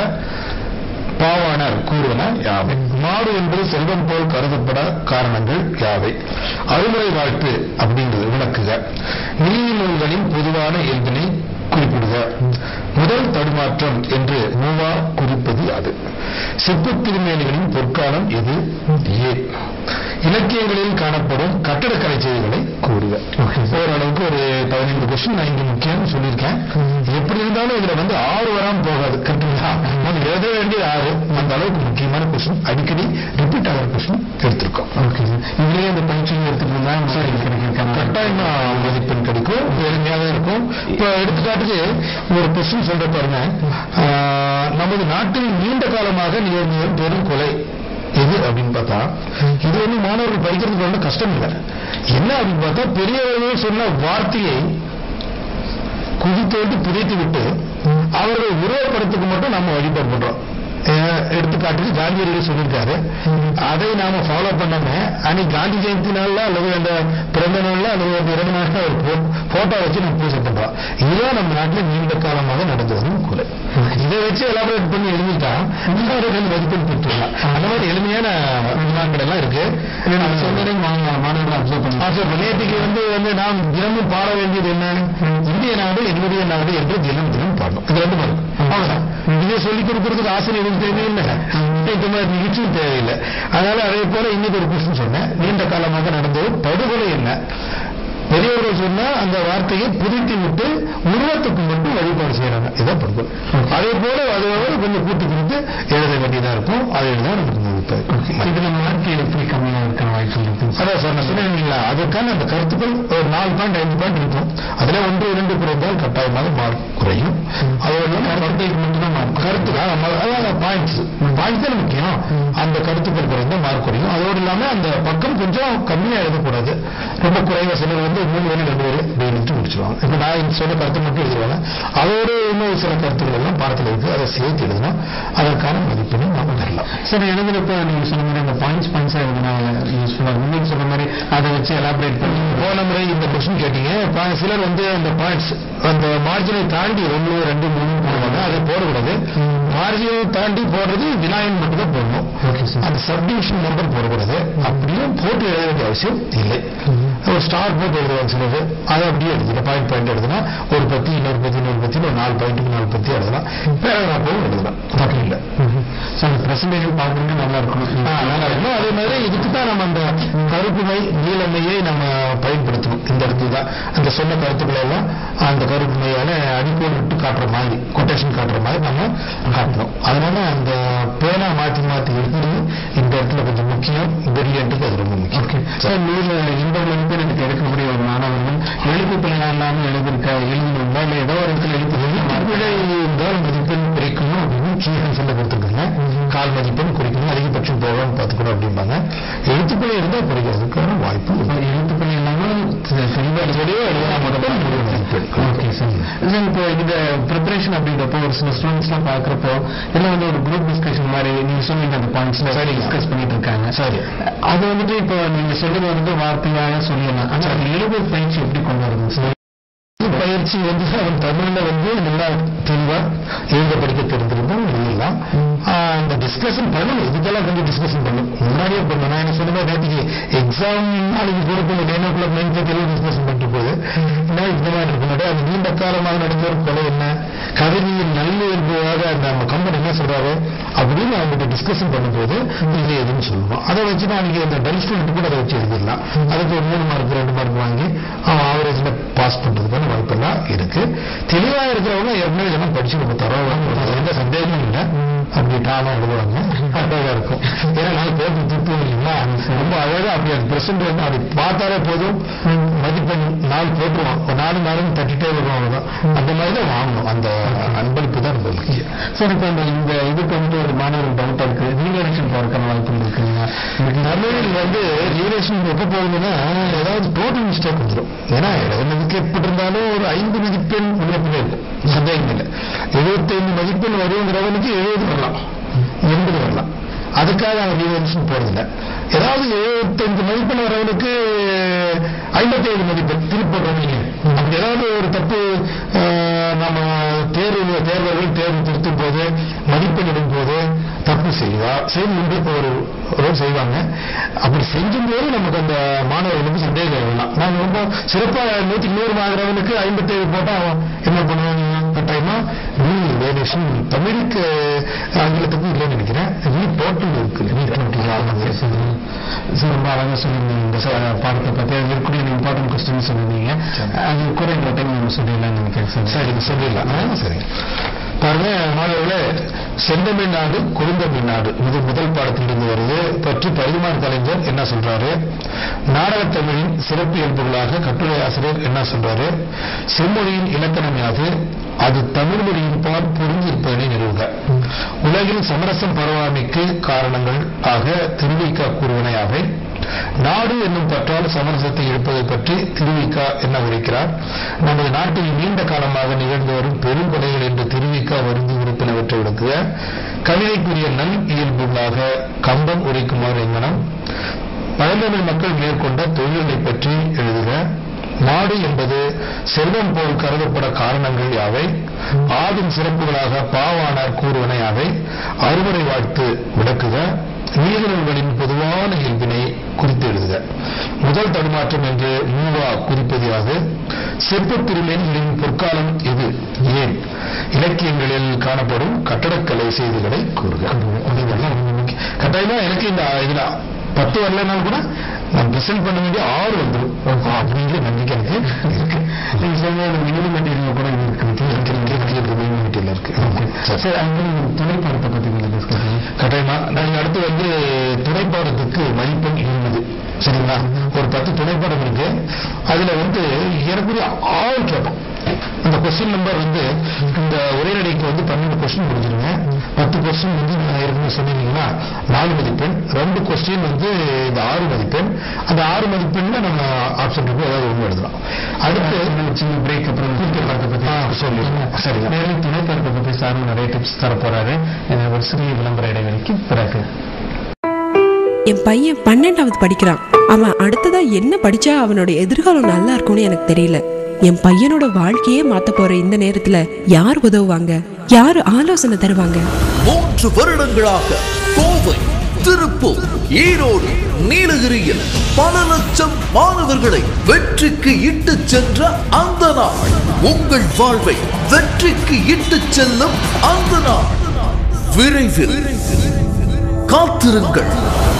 பாவாணர் கூறுவன யாவை மாடு என்பது செல்வம் போல் கருதப்பட காரணங்கள் யாவை அறுமுறை வாழ்த்து அப்படிங்கிறது விளக்குக நீதி நூல்களின் பொதுவான இயல்பினை குறிப்பிடுக முதல் தடுமாற்றம் என்று மூவா குறிப்பது அது செப்பு திருமேனிகளின் பொற்காலம் எது ஏன் இலக்கியங்களில் காணப்படும் கட்டடக்கலை செய்திகளை கூறுக ஓரளவுக்கு ஒரு பதினைந்து கொஸ்டின் நான் இங்க முக்கியம் சொல்லியிருக்கேன் எப்படி இருந்தாலும் இதுல வந்து ஆறு வராம போகாது கரெக்டுங்களா நம்ம எழுத வேண்டிய ஆறு அந்த அளவுக்கு முக்கியமான கொஸ்டின் அடிக்கடி ரிப்பீட் ஆகிற கொஸ்டின் எடுத்திருக்கோம் ஓகே சார் இதுலயே அந்த பயிற்சியும் எடுத்துட்டு இருந்தா சார் கிடைக்கும் கட்டாயமா மதிப்பெண் கிடைக்கும் எளிமையாக இருக்கும் இப்ப எடுத்துக்காட்டுக்கு ஒரு கொஸ்டின் சொல்ற பாருங்க ஆஹ், நமது நாட்டில் நீண்ட காலமாக நிகழ்ந்து வரும் பெரும் கொலை எது அப்படின்னு பார்த்தா இது வந்து மாணவர்கள் படிக்கிறதுக்கு ஒன்றும் கஷ்டம் இல்லை என்ன அப்படின்னு பார்த்தா பெரியவர்கள் சொன்ன வார்த்தையை குதித்தோட்டு புதைத்து விட்டு அவர்கள் உருவப்படத்துக்கு மட்டும் நம்ம வழிபாடு பண்றோம் அஹ் எடுத்துக்காட்டுக்கு காந்தியடிகள் சொல்லியிருக்காரு அதை நாம ஃபாலோ பண்ணாம அன்னைக்கு காந்தி ஜெயந்தி நாள்ல அல்லது அந்த பிறந்த நாள்ல அல்லது அந்த இரண்டு நாள்ல ஒரு போட்டோ வச்சு நம்ம பூஜை பண்றோம் இதுதான் நம்ம நாட்டில் நீண்ட காலமாக நடந்து வரும் கொலை இதை வச்சு எலாபரேட் பண்ணி எழுதிட்டா இன்னொரு மதிப்பெண் பெற்றுலாம் அந்த மாதிரி எளிமையான விமானங்கள் எல்லாம் இருக்கு நான் சொன்னதை மா- மாணவர்கள் அப்சர்வ் பண்ணி ஆசிரியர் நேற்றுக்கு வந்து வந்து நாம் தினமும் பாட வேண்டியது என்ன இந்திய நாடு என்னுடைய நாடு என்று தினம் தினம் பாடணும் இது ரெண்டு மாதிரி அவ்வளவுதான் இதை சொல்லிக் கொடுக்கறதுக்கு ஆசிரியர்களுக்கு தேவையில்லை இந்த மாதிரி நிகழ்ச்சியும் தேவையில்லை அதனால அதே போல இன்னைக்கு ஒரு கொஸ்டின் சொன்னேன் நீண்ட காலமாக நடந்தது படுகொலை என்ன பெரியவர்கள் சொன்னா அந்த வார்த்தையை புதுட்டி விட்டு உருவத்துக்கு மட்டும் வழிபாடு செய்யறாங்க இதான் படுகொலை அதே போல அதோட கொஞ்சம் கூட்டி கொடுத்து எழுத வேண்டியதா இருக்கும் அதை எழுத நமக்கு மதிப்பு இதுல மார்க் எப்படி கம்மியா இருக்க வாய்ப்பு இருக்கு அதான் சார் நான் சொன்னேன் இல்லைங்களா அதற்கான அந்த கருத்துக்கள் ஒரு நாலு பாயிண்ட் ஐந்து பாயிண்ட் இருக்கும் அதுல ஒன்று இரண்டு குறைந்தால் கட்டாயமாக மார்க் குறையும் அதோட கருத்துக்கு மட்டும்தான் மார்க் கருத்து அதான் பாயிண்ட்ஸ் பாயிண்ட்ஸ் தான் முக்கியம் அந்த கருத்துக்கள் குறைந்தால் மார்க் குறையும் அதோடு இல்லாம அந்த பக்கம் கொஞ்சம் கம்மியா எழுதக்கூடாது ரொம்ப குறைவா சிலர் வந்து மூணு வரி ரெண்டு வரி அப்படின்னு முடிச்சிருவாங்க இப்ப நான் இந்த சொன்ன கருத்து மட்டும் எழுதுவாங்க அதோடு இன்னும் சில கருத்துக்கள் எல்லாம் பாடத்தில் இருக்கு அதை சேர்த்து எழுதினா அதற்கான மதிப்பெண்ணை நாம தரலாம் சார் எழுதுறப்ப நீங்க சொன்ன மாதிரி அந்த பாயிண்ட்ஸ் பாயிண்ட்ஸா எழுதினா யூஸ்ஃபுல்லா இருக்கும் நீங்க சொன்ன மாதிரி அதை வச்சு எலாபரேட் பண்ணி போன முறை இந்த கொஸ்டின் கேட்டீங்க பா- சிலர் வந்து அந்த பாயிண்ட்ஸ் அந்த மார்ஜினை தாண்டி ஒன்று ரெண்டு மூணு போடுவாங்க அதை போடக்கூடாது மார்ஜினை தாண்டி போடுறது வினாயன் மட்டும் தான் போடணும் Okay, sir. அந்த சப்டிவிஷன் நம்பர் போடக்கூடாது அப்படியும் போட்டு எழுத வேண்டிய அவசியம் இல்லை ஒரு ஸ்டார் போட்டு எழுதுவாங்க சிலர் அதை அப்படியே எழுதுங்க பாயிண்ட் பாயிண்ட் எழுதுனா ஒரு பத்தி இன்னொரு பத்தி இன்னொரு பத்தி ஒரு நாலு பாயிண்ட்டுக்கு நாலு பத்தி எழுதலாம் பேராகிராஃபாவும் எழுதலாம் தப்பு இல்லை ஸோ அந்த பிரசன்டேஷன் பார்க்கறதுக்கு நல்லா இருக்கணும் ஆ, நல்லா இருக்கும் அதே மாதிரி இதுக்கு தான் நம்ம அந்த கருப்புமை நீலமையை நம்ம பயன்படுத்தணும் இந்த இடத்துல தான் அந்த சொன்ன கருத்துக்களை எல்லாம் அந்த கருப்புமையால அடிக்கோடு விட்டு காட்டுற மாதிரி கொட்டேஷன் காட்டுற மாதிரி நம்ம காட்டணும் அதனால அந்த பேனா மாத்தி மாத்தி எடுக்கிறது இந்த இடத்துல கொஞ்சம் முக்கியம் பிரில்லியன்ட்டுக்கு அது ரொம்ப முக்கியம் சார் நூறு எண்பது மதிப்பெண் எனக்கு எடுக்கக்கூடிய ஒரு மாணவர்கள் எழுத்து பிழை இல்லாமல் எழுதிருக்க எழுதிருந்தா இல்லை ஏதோ ஒரு இடத்துல எழுத்து விலை இருந்தால் மதிப்பெண் குறைக்கணும் அப்படின்னு கீழே சொல்ல கொடுத்துருக்காங்க கால் மதிப்பெண் குறைக்கணும் அதிகபட்சம் போகாமல் பார்த்துக்கணும் அப்படிம்பாங்க எழுத்துக்களை இருந்தால் குறைக்கிறதுக்கான வாய்ப்பு உண்டு. எழுத்து பிழை இல்லாமல் தெளிவாக தெளிவா எழுதினா மட்டும்தான் நூறு மதிப்பெண் ஓகே சார் சார் இப்போ இந்த ப்ரிப்பரேஷன் அப்படின்றப்போ ஒரு சில ஸ்டூடெண்ட்ஸ்லாம் பார்க்குறப்போ எல்லாம் வந்து ஒரு குரூப் டிஸ்கஷன் மாதிரி நீங்க சொன்னீங்க அந்த பாயிண்ட்ஸ்ல சரி. டிஸ்கஸ் பண்ணிட்டு இருக்காங்க சரி அது வந்துட்டு இப்போ நீங்க சொல்றது வந்து வார்த்தையாக சொல்லலாம் ஆனா அது எழுத பயிற்சி எப்படி கொண்டு வரணும் சார் பயிற்சி வந்து அவன் தமிழ்ல வந்து நல்லா தெளிவா எழுத படிக்க தெரிஞ்சிருந்தோம் எழுதலாம் ஆஹ் இந்த டிஸ்கஷன் பண்ணணும் இதுக்கெல்லாம் கொஞ்சம் டிஸ்கஷன் பண்ணணும் முன்னாடியே பண்ணணும் நான் என்ன சொன்ன மாதிரி நேற்றுக்கு எக்ஸாம் எக்ஸாம் நாளைக்கு பொறுப்பு nine o'clock nine thirty discussion பண்ணிட்டு போகுது என்ன இந்த மாதிரி இருக்க மாட்டேன் அது நீண்ட காலமாக நடந்த ஒரு கொலை என்ன கவிதையில் நல்ல என்பதாக அந்த நம்ம கம்பெனி என்ன சொல்றாரு அப்படின்னு அவங்ககிட்ட டிஸ்கஷன் பண்ணும்போது இது எதுன்னு சொல்லுவோம் அதை வச்சு நாளைக்கு அந்த டல் ஸ்டூடெண்ட் கூட அதை வச்சு எழுதிடலாம் அதுக்கு ஒரு மூணு மார்க் ரெண்டு மார்க் வாங்கி அவன் ஆவரேஜில் பாஸ் பண்றதுக்கான வாய்ப்பெல்லாம் இருக்கு தெளிவா இருக்கிறவங்க ஏற்கனவே இதெல்லாம் படிச்சு நம்ம தரோம் எந்த சந்தேகமும் இல்லை அப்படி தானா எழுதுவாங்க அழகா இருக்கும் ஏன்னா நாலு பேருக்கு திருப்பி இல்லைங்களா ரொம்ப அழகா அப்படி அந்த பிரசன்ட் வந்து அப்படி பார்த்தாலே போதும் மதிப்பெண் நாலு போட்டுருவான் ஒரு நாலு நாளும் தட்டிட்டே வருவான் அவ்வளவுதான் அந்த மாதிரி தான் வாங்கணும் அந்த அன்பளிப்பு தான் ரொம்ப முக்கியம் சார் இப்போ இந்த இந்த இதுக்கு வந்து ஒரு மாணவர் டவுட்டா இருக்கு ரீவேரியேஷன் போறதுக்கான வாய்ப்பு இருக்குங்க தமிழில் வந்து ரீவேஷன் எப்ப போகுதுன்னா ஏதாவது டோட்டல் மிஸ்டேக் வந்துடும் ஏன்னா எழுபதுக்கு எப்படி இருந்தாலும் ஒரு ஐந்து மதிப்பெண் முன்னப்பினே இருக்கும் சந்தேகம் இல்லை எழுபத்தைந்து மதிப்பெண் வருங்கிறவனுக்கு எழுபது வரலாம் எண்பது வரலாம் அதுக்காக அவன் ரீவேஷன் போறதில்லை ஏதாவது எழுபத்தஞ்சு மதிப்பெண் வரவனுக்கு ஐம்பத்தேழு மதிப்பெண் திருப்பி போடுறவங்க அப்படி ஏதாவது ஒரு தப்பு அஹ், நம்ம தேர்வு தேர்வர்கள் தேர்வு திருத்தும் போது மதிப்பெண் இடும் போது தப்பு செய்வா செய்து முன்பே இப்போ ஒரு ஒரு செய்வாங்க அப்படி செஞ்சும் போது நமக்கு அந்த மாணவர்களுக்கு சந்தேகம் வரலாம் நாங்கள் ரொம்ப சிறப்பா நூத்தி நூறு வாங்குறவனுக்கு ஐம்பத்தேழு போட்டா அவன் என்ன பண்ணுவாங்க கட்டாயமா நீ வேரியேஷன் தமிழுக்கு ஆங்கிலத்துக்கும் இல்லைன்னு நினைக்கிறேன் நீ டோட்டல் இருக்கு நீ டோட்டல் சார் ரொம்ப அழகா சொல்லியிருந்தீங்க இந்த ச- பாடத்தை பத்தி அதில் இருக்கக்கூடிய இம்பார்ட்டன்ட் கொஸ்டின் சொல்லியிருந்தீங்க அது கூட இந்த டைம் நம்ம சொல்லிடலாம்னு நினைக்கிறேன் சார் சரி சொல்லிடலாம் ஆ, சரி பாருங்க மாணவர்களே செந்தமிழ் நாடு குறுந்தமிழ் நாடு இது முதல் பாடத்திலிருந்து வருது பற்றி பரிமாறு கலைஞர் என்ன சொல்றாரு நாடகத் தமிழின் சிறப்பு இயல்புகளாக கட்டுரை ஆசிரியர் என்ன சொல்றாரு செம்மொழியின் இலக்கணம் யாது அது தமிழ் மொழியின் பால் புரிஞ்சிருப்பதனை நிறுவுக உலகில் சமரசம் பரவாமைக்கு காரணங்கள் ஆக திருவிக்கா கூறுவனையாவை நாடு என்னும் பற்றால் சமரசத்தை இழுப்பதை பற்றி திருவிக்கா என்ன உரைக்கிறார் நமது நாட்டில் நீண்ட காலமாக நிகழ்ந்து வரும் பெருங்கொலைகள் என்று திருவிக்கா வருந்தி உறுப்பினவற்றை விளக்குக கவிதைக்குரிய நல் இயல்புகளாக கம்பன் உரைக்குமாறு எங்கனம் பழந்தமிழ் மக்கள் மேற்கொண்ட தொழில்களை பற்றி எழுதுக நாடு என்பது செல்வம் போல் கருதப்பட காரணங்கள் யாவை ஆதின் சிறப்புகளாக பாவாணர் கூறுவன யாவை அறுவடை வாழ்த்து விளக்குக நீதிநூல்களின் பொதுவான இயல்பினை குறித்து எழுதுக முதல் தடுமாற்றம் என்று மூவா குறிப்பது யாது செப்புத் திருமேனிகளின் பொற்காலம் எது ஏன் இலக்கியங்களில் காணப்படும் கட்டடக்கலை செய்திகளை கூறுக இதெல்லாம் ரொம்ப முக்கியம். கட்டாயமா எனக்கு இந்த இதுல பத்து வரலனாலும் கூட நான் பிரசன்ட் பண்ண வேண்டிய ஆறு வந்துடும் அப்படிங்கிற நம்பிக்கை எனக்கு இருக்கு நீங்க சொன்ன மினிமம் மெட்டீரியல் கூட இது இருக்கு இருக்கு, இருக்கு, இருக்கு, இருக்கு, மெட்டீரியல் இருக்கு ஆமா. சரி. சார் அங்கே துணை பாடத்தை பத்தி நீங்க டிஸ்கஸ் பண்ணுங்க கட்டாயமா நாங்க அடுத்து வந்து துணைப்பாடத்துக்கு மதிப்பெண் இருபது சரிங்களா ஒரு பத்து துணைப்பாடம் இருக்கு அதுல வந்து ஏறக்குறைய ஆறு கேட்போம் அந்த கொஸ்டின் நம்பர் வந்து இந்த உரைநடைக்கு வந்து பன்னெண்டு கொஸ்டின் கொடுத்துருங்க பத்து கொஸ்டின் வந்து நான் ஏற்கனவே சொன்னீங்கன்னா நாலு மதிப்பெண் ரெண்டு கொஸ்டின் வந்து இந்த ஆறு மதிப்பெண் அந்த ஆறு மதிப்பெண்ல நம்ம ஆப்ஷன் இருக்கு ஏதாவது ஒன்று எழுதலாம் அடுத்து ஒரு சின்ன பிரேக் அப்புறம் துணை பாடத்தை பத்தி ஆ, சொல்லு. சரிங்க. மேலும் துணை பாடத்தை பத்தி சார் நிறைய டிப்ஸ் தர போறாரு எனக்கு ஒரு சிறிய விளம்பர இடைவெளிக்கு பிறகு என் பையன் பன்னெண்டாவது படிக்கிறான் அவன் அடுத்ததா என்ன படிச்சா அவனோட எதிர்காலம் நல்லா இருக்கும்னு எனக்கு தெரியல என் பையனோட வாழ்க்கையே மாத்த போற இந்த நேரத்துல யார் உதவுவாங்க யார் ஆலோசனை தருவாங்க மூன்று வருடங்களாக கோவை திருப்பூர் ஈரோடு நீலகிரியில் பல லட்சம் மாணவர்களை வெற்றிக்கு இட்டுச் சென்ற அந்த நாள் உங்கள் வாழ்வை வெற்றிக்கு இட்டுச் செல்லும் அந்த நாள் விரைவில் காத்திருங்கள்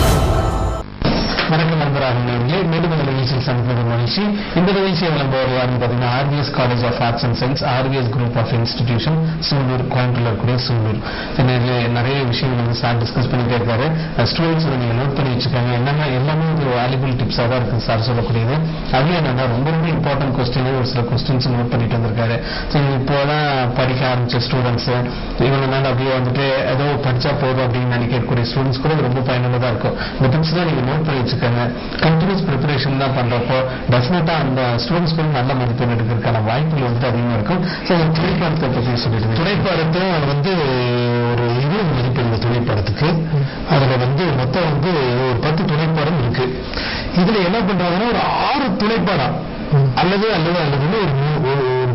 வணக்கம் நண்பராக நேர்களே மேலும் இந்த நிகழ்ச்சியில் சந்திப்பது மகிழ்ச்சி இந்த நிகழ்ச்சியை விளம்பரம் யாருன்னு பார்த்தீங்கன்னா RVS college of arts and science RVS group of institution Sulur Coimbatore இருக்கக்கூடிய சூலூர் இதுல நிறைய விஷயங்கள் வந்து சார் டிஸ்கஸ் பண்ணிட்டே இருக்காரு ஸ்டூடெண்ட்ஸ் நீங்க நோட் பண்ணி வச்சுக்கோங்க என்னன்னா எல்லாமே ஒரு வேல்யூபிள் டிப்ஸாக தான் இருக்கு சார் சொல்லக்கூடியது அதுல என்னன்னா ரொம்ப ரொம்ப இம்பார்ட்டன்ட் கொஸ்டின் ஒரு சில கொஸ்டின்ஸ் நோட் பண்ணிட்டு வந்திருக்காரு ஸோ இப்போதான் படிக்க ஆரம்பிச்ச ஸ்டூடெண்ட்ஸ் இவங்க மேல அப்படியே வந்துட்டு ஏதோ படிச்சா போதும் அப்படின்னு நினைக்கக்கூடிய ஸ்டூடெண்ட்ஸ் கூட இது ரொம்ப பயனுள்ளதா இருக்கும் இந்த டிப்ஸ் தான் நீங்க நோட் பண்ணி வச்சுக்கோங்க கண்டினியூஸ் ப்ரிப்பரேஷன் தான் பண்றப்போ டெஃபினட்டா அந்த ஸ்டூடெண்ட்ஸ் கூட நல்ல மதிப்பெண் எடுக்கிறதுக்கான வாய்ப்புகள் வந்துட்டு அதிகமா இருக்கும் ஸோ துணைப்பாடத்தை பற்றி சொல்லிடுங்க துணைப்பாடத்தை வந்து ஒரு இருபது மதிப்பெண் துணைப்பாடத்துக்கு அதுல வந்து மொத்தம் வந்து ஒரு பத்து துணைப்பாடம் இருக்கு இதுல என்ன பண்றாங்கன்னா ஒரு ஆறு துணைப்பாடம் அல்லது அல்லது அல்லதுன்னு ஒரு மூ- ஒரு ஒரு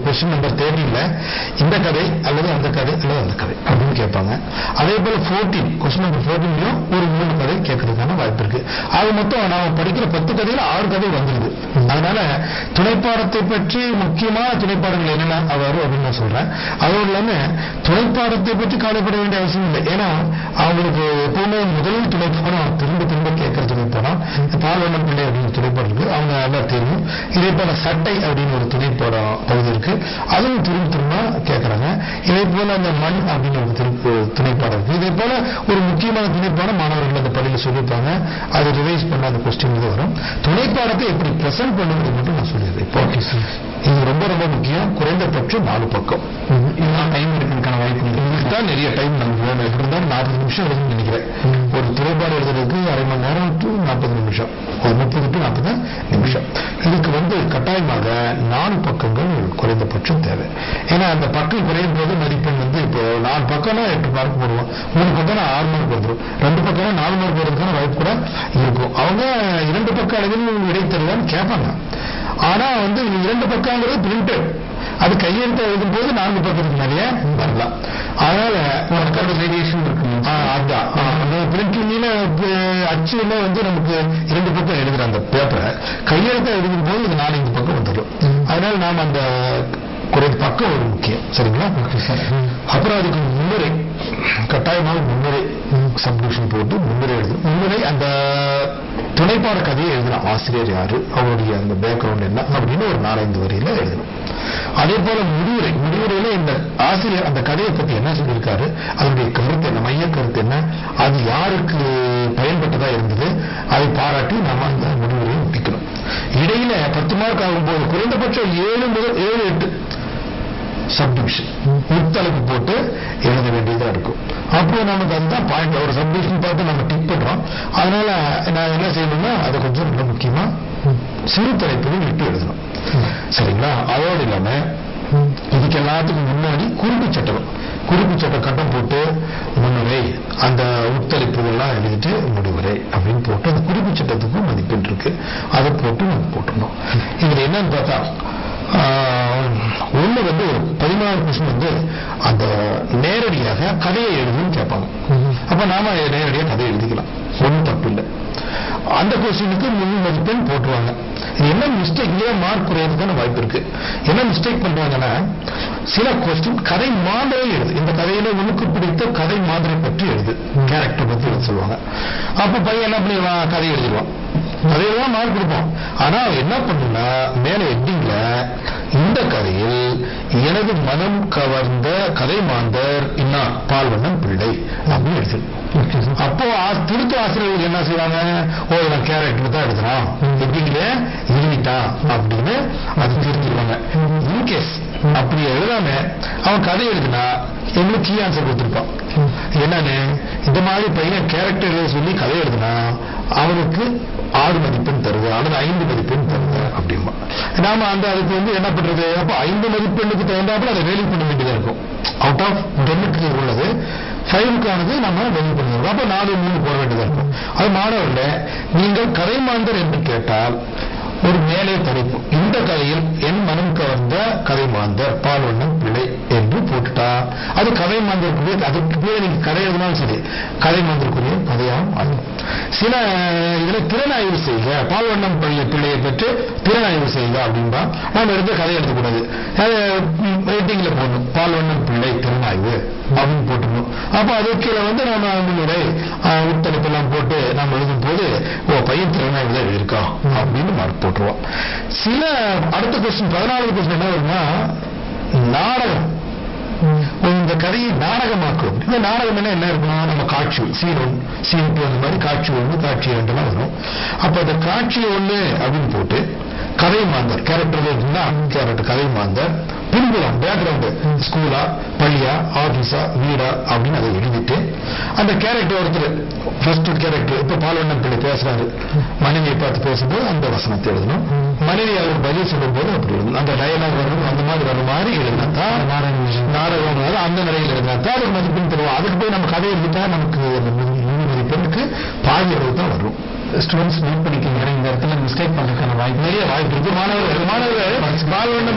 கொஸ்டின் நம்பர் தேர்ட்டின்ல இந்த கதை அல்லது அந்த கதை அல்லது அந்த கதை அப்படின்னு கேட்பாங்க அதே போல ஃபோர்டீன் கொஸ்டின் நம்பர் ஃபோர்டீன்லயும் ஒரு மூணு கதை கேட்கறதுக்கான வாய்ப்பு இருக்கு அது மொத்தம் நாம படிக்கிற பத்து கதையில ஆறு கதை வந்துருது அதனால துணைப்பாடத்தை பற்றி முக்கியமான துணைப்பாடங்கள் என்னென்ன வரும் அப்படின்னு நான் சொல்றேன் அதோடு இல்லாம துணைப்பாடத்தை பற்றி கவலைப்பட வேண்டிய அவசியம் இல்லை ஏன்னா அவங்களுக்கு எப்பவுமே முதல் துணைப்பாடம் திரும்ப திரும்ப கேட்கிற துணைப்பாடம் பால்வண்ணம் பிள்ளை அப்படின்னு துணைப்பாடம் இருக்கு அவங்க நல்லா தெரியும் இதே போல சட்டை அப்படின்னு ஒரு துணைப்பாடம் பகுதி இருக்கு அதுவும் திரும்ப திரும்ப கேட்கறாங்க இதே போல அந்த மண் அப்படின்னு ஒரு திரு துணைப்பாடம் இருக்கு இதே போல ஒரு முக்கியமான துணைப்பாடம் மாணவர்கள் அந்த பள்ளியில் சொல்லியிருப்பாங்க அது ரிவைஸ் பண்ண அந்த கொஸ்டின் இது வரும் துணைப்பாடத்தை எப்படி பிரசன்ட் பண்ணுறது மட்டும் நான் சொல்லிடுறேன் இப்போ ஓகே சார் இது ரொம்ப ரொம்ப முக்கியம் குறைந்தபட்சம் நாலு பக்கம் இதெல்லாம் டைம் எடுக்கிறதுக்கான வாய்ப்பு இல்லை இதுக்கு தான் நிறைய டைம் நமக்கு வேணும் எப்படி இருந்தாலும் நாற்பது நிமிஷம் எழுதணும்னு நினைக்கிறேன் ஒரு திரைப்பாடு எழுதுறதுக்கு அரை மணி நேரம் டு நாற்பது நிமிஷம் ஒரு முப்பது டு நாற்பது நிமிஷம் இதுக்கு வந்து கட்டாயமாக நாலு பக்கங்கள் குறைந்தபட்சம் தேவை ஏன்னா அந்த பக்கம் குறையும் போது மதிப்பெண் வந்து இப்போ நாலு பக்கம்னா எட்டு மார்க் போடுவோம் மூணு பக்கம்னா ஆறு மார்க் வந்துடும் ரெண்டு பக்கம்னா நாலு மார்க் போடுறதுக்கான வாய்ப்பு கூட இருக்கும் அவங்க இரண்டு பக்க அளவில் இடைத்தருவான்னு கேட்பாங்க ஆனா வந்து இரண்டு பக்கங்கிறது பிரிண்டட் அது கையெழுத்து எழுதும் போது நான்கு பக்கத்துக்கு நிறைய வரலாம் அதனால உனக்கு ரேடியேஷன் இருக்கு அதான் ஆ, அந்த பிரிண்டிங்ல அச்சுல வந்து நமக்கு இரண்டு பக்கம் எழுதுற அந்த பேப்பரை கையெழுத்தை எழுதும் போது இது நாலஞ்சு பக்கம் வந்துடும் அதனால நாம அந்த குறைந்த பக்கம் ஒரு முக்கியம் சரிங்களா அப்புறம் அதுக்கு முன்னுரை கட்டாயமாக முன்னுரை சப்டிவிஷன் போட்டு முன்னுரை எழுதும் முன்னுரை அந்த துணைப்பாட கதையை எழுதலாம் ஆசிரியர் யாரு அவருடைய அந்த பேக்ரவுண்ட் என்ன அப்படின்னு ஒரு நாலஞ்சு வரியில எழுதணும் அதே போல முடிவுரை முடிவுரையில இந்த ஆசிரியர் அந்த கதையை பத்தி என்ன சொல்லியிருக்காரு அதனுடைய கருத்து என்ன மைய கருத்து என்ன அது யாருக்கு பயன்பட்டதா இருந்தது அதை பாராட்டி நாம அந்த முடிவுரையை ஒப்பிக்கணும் இடையில பத்து மார்க் ஆகும்போது குறைந்தபட்சம் ஏழு முதல் ஏழு எட்டு சப்டிவிஷன் முத்தலைப்பு போட்டு எழுத வேண்டியதா இருக்கும் அப்போ நமக்கு அதுதான் பாயிண்ட் ஒரு சப்டிவிஷன் பார்த்து நம்ம டிக் பண்றோம் அதனால நான் என்ன செய்யணும்னா அதை கொஞ்சம் ரொம்ப முக்கியமா சிறு தலைப்புகள் விட்டு எழுதணும் சரிங்களா அதோடு இல்லாம இதுக்கு எல்லாத்துக்கும் முன்னாடி குறுக்கு சட்டம் குறுக்கு சட்ட கட்டம் போட்டு முன்னுரை அந்த உத்தளிப்புகள்லாம் எழுதிட்டு முடிவுரை அப்படின்னு போட்டு அந்த குறுக்கு சட்டத்துக்கும் மதிப்பெண் இருக்கு அதை போட்டு நம்ம போட்டுருந்தோம் இதுல என்னன்னு பார்த்தா ஒண்ணு வந்து ஒரு பதினாறு கொஸ்டின் வந்து அந்த நேரடியாக கதையை எழுதுன்னு கேட்பாங்க அப்ப நாம நேரடியாக கதையை எழுதிக்கலாம் ஒன்றும் தப்பு இல்லை அந்த கொஸ்டினுக்கு முன் மதிப்பெண் போட்டுருவாங்க இது என்ன மிஸ்டேக் ஏன் மார்க் குறையறதுக்கான வாய்ப்பு இருக்கு என்ன மிஸ்டேக் பண்றாங்கன்னா சில கொஸ்டின் கதை மாதிரி எழுது இந்த கதையில உனக்கு பிடித்த கதை மாதிரி பற்றி எழுது கேரக்டர் பத்தி எழுத சொல்லுவாங்க அப்ப பையன் என்ன பண்ணிடுவான் கதை எழுதிடுவான் கதையெல்லாம் மார்க் கொடுப்போம் ஆனா அவன் என்ன பண்ணுனா மேல எட்டிங்ல இந்த கதையில் எனது மனம் கவர்ந்த கதை மாந்தர் இன்னா பால்வண்ணன் பிள்ளை அப்படின்னு எழுதிடும் அப்போ ஆ- திருத்த ஆசிரியர்கள் என்ன செய்வாங்க ஓ இவன் கேரக்டர் தான் எழுதுறான் எட்டிங்ல எழுதிட்டான் அப்படின்னு அது திருத்திடுவாங்க இன்கேஸ் அப்படி எழுதாம அவன் கதை எழுதினா எங்களுக்கு கீ ஆன்சர் கொடுத்துருப்பான் என்னன்னு இந்த மாதிரி பையன் கேரக்டர் எழுத சொல்லி கதை எழுதுனா அவனுக்கு ஆறு மதிப்பெண் தருது அல்லது ஐந்து மதிப்பெண் தருது அப்படிம்பா நாம அந்த அதுக்கு வந்து என்ன பண்றது அப்ப ஐந்து மதிப்பெண்ணுக்கு தகுந்தாப்புல அதை வேலி பண்ண வேண்டியதா இருக்கும் அவுட் ஆஃப் டென்னுக்கு உள்ளது ஃபைவுக்கானது நம்ம வேலி பண்ணிடுவோம் அப்ப நாலு மூணு போட வேண்டியதா இருக்கும் அது மாணவர்கள நீங்கள் கதை மாந்தர் என்று கேட்டால் ஒரு மேலே தலைப்பு இந்த கதையில் என் மனம் கவர்ந்த கதை மாந்தர் பால்வண்ணன் பிள்ளை என்று போட்டுட்டா அது கதை மாந்தருக்குரிய அதுக்கு பேர் நீங்க கதை எழுதினாலும் சரி கதை மாந்தருக்குரிய கதையாகவும் ஆகும் சில இதுல திறனாய்வு செய்க பால்வண்ணம் பிள்ளை பிள்ளையை பெற்று திறனாய்வு செய்க அப்படின்பா நாம எடுத்து கதை எழுதக்கூடாது ரைட்டிங்ல போடணும் பால்வண்ணம் பிள்ளை திறனாய்வு அப்படின்னு போட்டுக்கணும் அப்ப அது கீழே வந்து நம்ம முன்னுரை ஆஹ், உட்தலைப்பெல்லாம் போட்டு நம்ம எழுதும் போது ஓ பையன் திறனாய்வு தான் எழுதியிருக்கான் அப்படின்னு மார்க் போட்டுருவோம் சில அடுத்த கொஸ்டின் பதினாலாவது கொஸ்டின் என்ன வரும்னா நாடகம் இந்த கதையை நாடகமாக்கும் இந்த நாடகம் என்ன என்ன இருக்கணும் நம்ம காட்சி சீன் ஒன் சீன் டூ அந்த மாதிரி காட்சி ஒன்று காட்சி ரெண்டுலாம் வரும் அப்ப இந்த காட்சி ஒண்ணு அப்படின்னு போட்டு கதை மாந்தர் கேரக்டர் இருந்தா கேரக்டர் கதை மாந்தர் பின்புலம் பேக்ரவுண்டு ஸ்கூலா பள்ளியா ஆபீஸா வீடா அப்படின்னு அதை எழுதிட்டு அந்த கேரக்டர் ஒருத்தர் ஃபர்ஸ்ட் கேரக்டர் இப்ப பால்வண்ணன் பிள்ளை பேசுறாரு மனைவியை பார்த்து பேசும்போது அந்த வசனத்தை எழுதணும் மனைவி அவர் பதில் சொல்லும் போது அப்படி எழுதணும் அந்த டயலாக் வரணும் அந்த மாதிரி வர மாதிரி எழுதினா தான் நாடகம் வராது, அந்த நிலையில் இருந்தா தான் அதுக்கு மதிப்பெண் தருவோம் அதுக்கு போய் நம்ம கதை எழுதிட்டா நமக்கு அந்த மூணு மூணு மதிப்பெண்ணுக்கு பாதி அளவு தான் வரும் ஸ்டூடெண்ட்ஸ் நோட் பண்ணிக்கோங்க இந்த இடத்துல மிஸ்டேக் பண்றதுக்கான வாய்ப்பு நிறைய வாய்ப்பு இருக்கு மாணவர்கள் மாணவர்கள் பால்வண்ணம் பிள்ளையே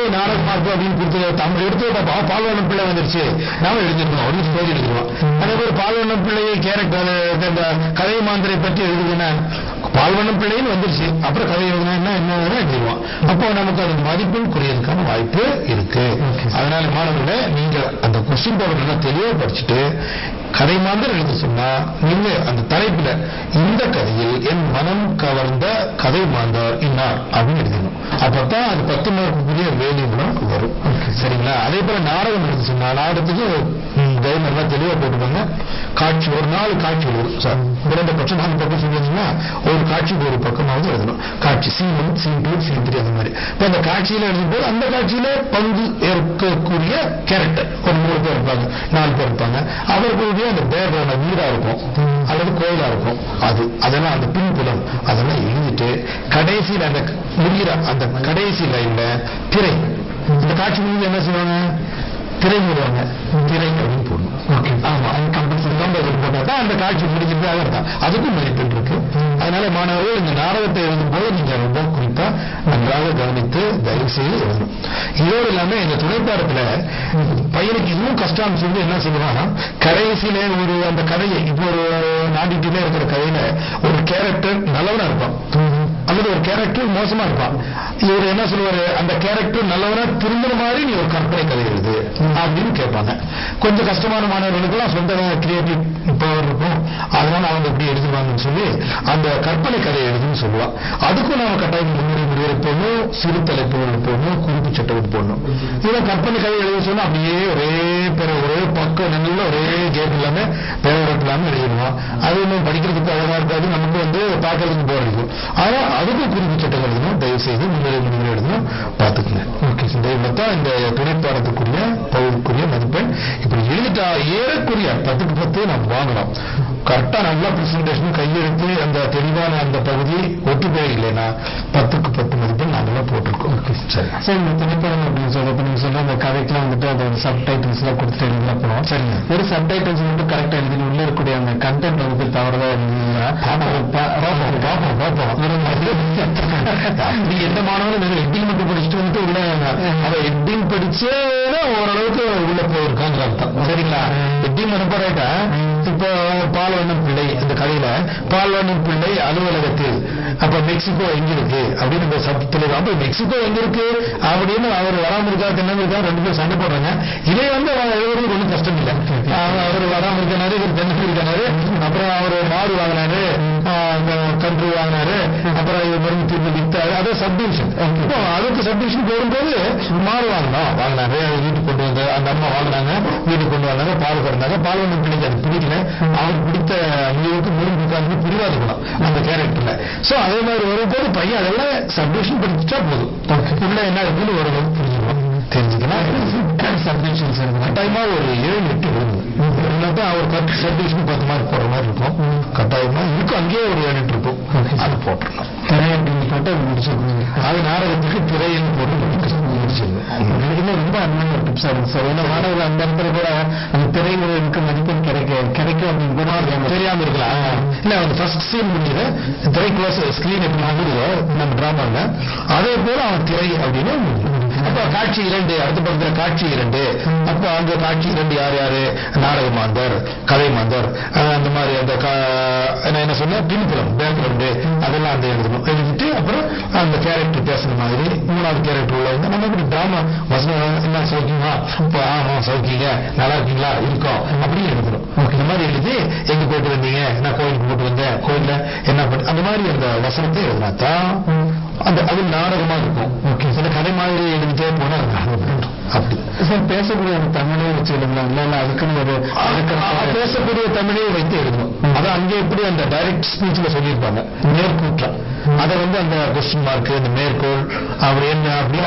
நாடகமா இருக்கும் அப்படின்னு கொடுத்து தமிழ் எடுத்து விட்டா பால்வண்ணம் பிள்ளை வந்துருச்சு நாம எழுதிருக்கோம் ஒரு ஸ்டோரி எழுதிருவோம் அதே மாதிரி பால்வண்ணம் பிள்ளையை கேரக்டர் இந்த கதை மாந்திரை பற்றி எழுதுதுன்னா பால்வண்ணம் பிள்ளைன்னு வந்துருச்சு அப்புறம் கதை எழுதுனா என்ன என்ன எழுதிருவோம் அப்போ நமக்கு அது மதிப்பெண் குறையதுக்கான வாய்ப்பு இருக்கு அதனால மாணவர்களே நீங்க அந்த கொஸ்டின் பேப்பர் நல்லா தெளிவா படிச்சுட்டு கதை மாதிரி எழுத சொன்னா நீங்க அந்த தலைப்புல இந்த கதையில் என் மனம் கவர்ந்த கதை மாந்தார் இன்னார் அப்படின்னு எழுதணும் அப்பதான் அது பத்து மார்க்குரிய வேல்யூகளும் வரும் சரிங்களா அதே போல நாடகம் எழுத சொன்னா நாடகத்துக்கு ம், தயவு நல்லா தெளிவா போட்டுக்கோங்க காட்சி ஒரு நாலு காட்சி வரும் சார் குறைந்தபட்சம் நாலு பக்கம் சொல்லியிருந்தீங்கன்னா ஒரு காட்சிக்கு ஒரு பக்கமாவது எழுதணும் காட்சி scene one scene two scene three அந்த மாதிரி இப்ப அந்த காட்சியில எழுதும்போது அந்த காட்சியில பங்கு ஏற்கக்கூடிய கேரக்டர் ஒரு மூணு பேர் இருப்பாங்க நாலு பேர் இருப்பாங்க அவர்களுடைய அந்த பேக்ரவுண்ட் வீடா இருக்கும் அல்லது கோயிலா இருக்கும் அது அதெல்லாம் அந்த பின்புலம் அதெல்லாம் எழுதிட்டு கடைசியில் அந்த முடிகிற அந்த கடைசி லைன்ல திரை இந்த காட்சி முடிஞ்சு என்ன செய்வாங்க திரை மூடுவாங்க திரை அப்படின்னு போடணும் ஓகே ஆமா அது கம்பல்சரி கம்பல்சரி போட்டா தான் அந்த காட்சி முடிக்கிறது அதான் அதுக்கும் மதிப்பெண் இருக்கு அதனால மாணவர்கள் இந்த நாடகத்தை எழுதும் போது நீங்க ரொம்ப குறிப்பா நன்றாக கவனித்து தயவு செய்து எழுதணும் இதோடு இல்லாம இந்த துணைப்பாடத்துல பையனுக்கு இன்னும் கஷ்டம் சொல்லி என்ன செய்வாங்கன்னா கடைசியில ஒரு அந்த கதையை இப்போ ஒரு நாடிட்டிலே இருக்கிற கதையில ஒரு கேரக்டர் நல்லவனா இருப்பான் அல்லது ஒரு கேரக்டர் மோசமா இருப்பான் இவர் என்ன சொல்லுவாரு அந்த கேரக்டர் நல்லவனா திரும்புற மாதிரி நீ ஒரு கற்பனை கதை எழுது அப்படின்னு கேட்பாங்க கொஞ்சம் கஷ்டமான மாணவர்களுக்கெல்லாம் சொந்த கிரியேட்டிவ் பவர் இருக்கும் அதனால அவங்க எப்படி எழுதுவாங்கன்னு சொல்லி அந்த கற்பனை கதை எழுதுன்னு சொல்லுவான் அதுக்கும் நாம கட்டாயம் முன்னுரை முடிவுரை போடணும் சிறு தலைப்புகள் போடணும் குறிப்பு சட்டங்கள் போடணும் இவன் கற்பனை கதை எழுத சொன்னா அப்படியே ஒரே பேர ஒரே பக்கம் நல்ல ஒரே கேப் இல்லாம பேரட் இல்லாம எழுதிடுவான் அது இன்னும் படிக்கிறதுக்கு அழகா இருக்காது நமக்கு வந்து பார்க்கறதுக்கு போர் அடிக்கும் ஆனா அதுக்கும் குறிப்பு சட்டங்கள் எழுதணும் தயவு செய்து முன்னுரை முடிவுரை எழுதணும் பார்த்துக்குங்க ஓகே சார் இவ்வளவு தான் இந்த துணைப்பாடத்துக்குரிய பகுதிக்குரிய மதிப்பெண் இப்படி எழுதிட்டா ஏறக்குரிய பத்துக்கு பத்து நம்ம வாங்கலாம் கரெக்டா நல்லா பிரசன்டேஷன் கையெழுத்து அந்த தெளிவான அந்த பகுதி ஒத்து போயிடலைன்னா பத்துக்கு பத்து மதிப்பெண் நாங்களாம் போட்டிருக்கோம் ஓகே சரி சார் இந்த திரைப்படம் அப்படின்னு சொல்றப்ப நீங்க சொல்ற அந்த கதைக்கெல்லாம் வந்துட்டு அதோட சப் டைட்டில்ஸ் எல்லாம் கொடுத்துட்டு எழுதினப்பறம் சரிங்க. ஒரு சப் டைட்டில்ஸ் மட்டும் கரெக்டா எழுதி உள்ள இருக்கக்கூடிய அந்த கண்டென்ட் வந்து தவறதா எழுதினா பாப்போம் பாப்போம் பாப்போம் அப்படி எந்த மாணவனும் ஹெட்டிங் மட்டும் படிச்சுட்டு வந்துட்டு உள்ள அவ ஹெட்டிங் படிச்சே ஓரளவுக்கு உள்ள போயிருக்காங்க அர்த்தம் சரிங்களா ஹெட்டிங் மனப்பாடாயிட்டா இப்போ பால்வண்ணம் பிள்ளை அந்த கதையில பால்வண்ணம் பிள்ளை அலுவலகத்தில் அப்ப மெக்சிகோ எங்க இருக்கு அப்படின்னு இந்த சப்தத்துல அப்ப மெக்சிகோ எங்க இருக்கு அப்படின்னு அவர் வராம இருக்கா தின்னாம இருக்கா ரெண்டு பேரும் சண்டை போடுறாங்க இதே வந்து அவன் எழுதுறதுக்கு ஒன்றும் கஷ்டம் இல்லை அவர் வராம இருக்காரு இவர் தென்னூர் இருக்காரு அப்புறம் அவர் மாடு வாங்கினாரு ஆஹ் அந்த கன்று வாங்கினாரு அப்புறம் இவர் மருந்து தீர்ந்து வித்தாரு அது சப்டிவிஷன் இப்போ அதுக்கு சப்டிவிஷன் போடும்போது மாடு வாங்கினோம் வாங்கினாரு அது வீட்டுக்கு கொண்டு வந்து அந்த அம்மா வாங்கினாங்க வீட்டுக்கு கொண்டு வந்தாங்க பால் கறந்தாங்க பால் வந்து பிடிக்க அது பிடிக்கல அவருக்கு பிடித்த முடிவுக்கு முருங்கு உட்கார்ந்து பிடிவாத குணம் அந்த கேரக்டர்ல சோ அதே மாதிரி வரும்போது பையன் அதெல்லாம் சப்டிவிஷன் படிச்சுட்டா போதும் உள்ள என்ன இருக்குன்னு ஓரளவு புரிஞ்சுக்கலாம் தெரிஞ்சுக்கலாம் சப்டிவிஷன்ஸ் கட்டாயமா ஒரு ஏழு எட்டு விழுந்து இல்லாட்டா அவர் பத்து சப்டிவிஷன் பத்து மார்க் போடுற மாதிரி இருக்கும் கட்டாயமா இருக்கும் அங்கேயே ஒரு ஏழு எட்டு இருக்கும் அது போட்டுருணும் திரை அப்படின்னு போட்டு முடிச்சிருக்கீங்க அது நாடகத்துக்கு திரையில் போட்டு முடிச்சிருங்க இன்னும் ரொம்ப அருமையான டிப்ஸா இருக்கு சார் ஏன்னா மாணவர்கள் அந்த இடத்துல கூட அந்த திரைமுறைக்கு மதிப்பெண் கிடைக்க கிடைக்கும் அப்படின்னு கூட தெரியாம தெரியாம இருக்கலாம் இல்ல அந்த ஃபர்ஸ்ட் சீன் முடிஞ்சது திரை க்ளோஸ் ஸ்கிரீன் எப்படி முடியுதோ நம்ம டிராமால அதே போல அவன் திரை அப்படின்னு முடியும். அப்ப காட்சி இரண்டு அடுத்த படத்துல காட்சி இரண்டு அப்ப அந்த காட்சி இரண்டு யார் யாரு நாடக மாந்தர் கதை மாந்தர் அஹ் அந்த மாதிரி அந்த கா- நான் என்ன சொன்னேன் பின்புலம் பேக்ரவுண்டு அதெல்லாம் அந்த எழுதணும் எழுதிட்டு அப்புறம் அந்த கேரக்டர் பேசுற மாதிரி மூணாவது கேரக்டர் உள்ளவங்க நம்ம இப்படி டிராமா வசனம் என்ன சௌக்கியமா இப்போ ஆமா சௌக்கியங்க நல்லா இருக்கீங்களா இருக்கோம் அப்படின்னு எழுதணும் இந்த மாதிரி எழுதி எங்க போயிட்டு வந்தீங்க நான் கோயிலுக்கு போட்டு வந்தேன் கோயில்ல என்ன பண்ணி அந்த மாதிரி அந்த வசனத்தை எழுதினா தான் அந்த அது நாடகமா இருக்கும் ஓகே சில கதை மாதிரி எழுதிட்டே போனா அது நாடகம் ஆயிடும். அப்படி சார் பேசக்கூடிய அந்த தமிழே வச்சு எழுதலாம் இல்ல இல்ல அதுக்குன்னு ஒரு அதுக்கு நான் பேசக்கூடிய தமிழே வைத்து எழுதணும் அது அங்கே எப்படி அந்த டைரக்ட் ஸ்பீச்ல சொல்லியிருப்பாங்க மேற்கூற்றம் அதை வந்து அந்த கொஸ்டின் மார்க் இந்த மேற்கோள் அவர் என்ன அப்படின்னு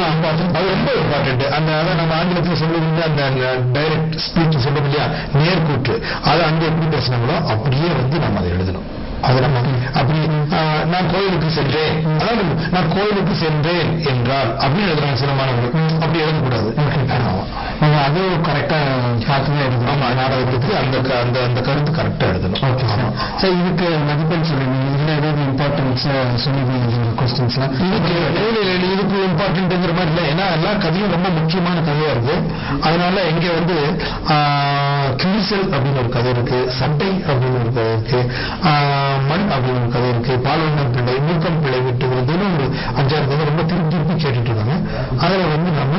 அது ரொம்ப இம்பார்ட்டன்ட் அந்த அதை நம்ம ஆங்கிலத்தில் சொல்லுவது அந்த டைரக்ட் ஸ்பீச் சொல்லுவோம் இல்லையா நேர்கூற்று அதை அங்கே எப்படி பேசினாங்களோ அப்படியே வந்து நம்ம அதை எழுதணும் அது நம்ம அப்படி ஆஹ், நான் கோயிலுக்கு சென்றேன் அதாவது நான் கோயிலுக்கு சென்றேன் என்றால் அப்படின்னு எழுதுறாங்க சில மாணவர்கள் அப்படி எழுதக்கூடாது ஆமா. அது கரெக்டா பார்த்துதான் எழுதணும் ஆமா நாடகத்துக்கு அந்த க- அந்த அந்த கருத்து கரெக்டா எழுதணும் ஓகே சார் ஆமா. சார் இதுக்கு மதிப்பெண் சொல்லுங்க இதுல ஏதாவது இம்பார்ட்டன்ஸ் சொல்லுவீங்க கொஸ்டின்ஸ்லாம் இதுக்கு இல்ல, இல்ல, இல்ல, இதுக்கு இம்பார்ட்டன்ட்ங்கிற மாதிரி இல்லை ஏன்னா எல்லா கதையும் ரொம்ப முக்கியமான கதையா இருக்கு அதனால இங்க வந்து ஆஹ், கிழிசல் அப்படின்னு ஒரு கதை இருக்கு சட்டை அப்படின்னு ஒரு கதை இருக்கு ஆஹ், மண் அப்படின்னு ஒரு கதை இருக்கு பாலவண்ணன் பிள்ளை மூக்கம் பிள்ளை விட்டு விருதுன்னு ஒரு அஞ்சாறு கதை ரொம்ப திருப்பி திருப்பி கேட்டுட்டு இருக்காங்க அதுல வந்து நம்ம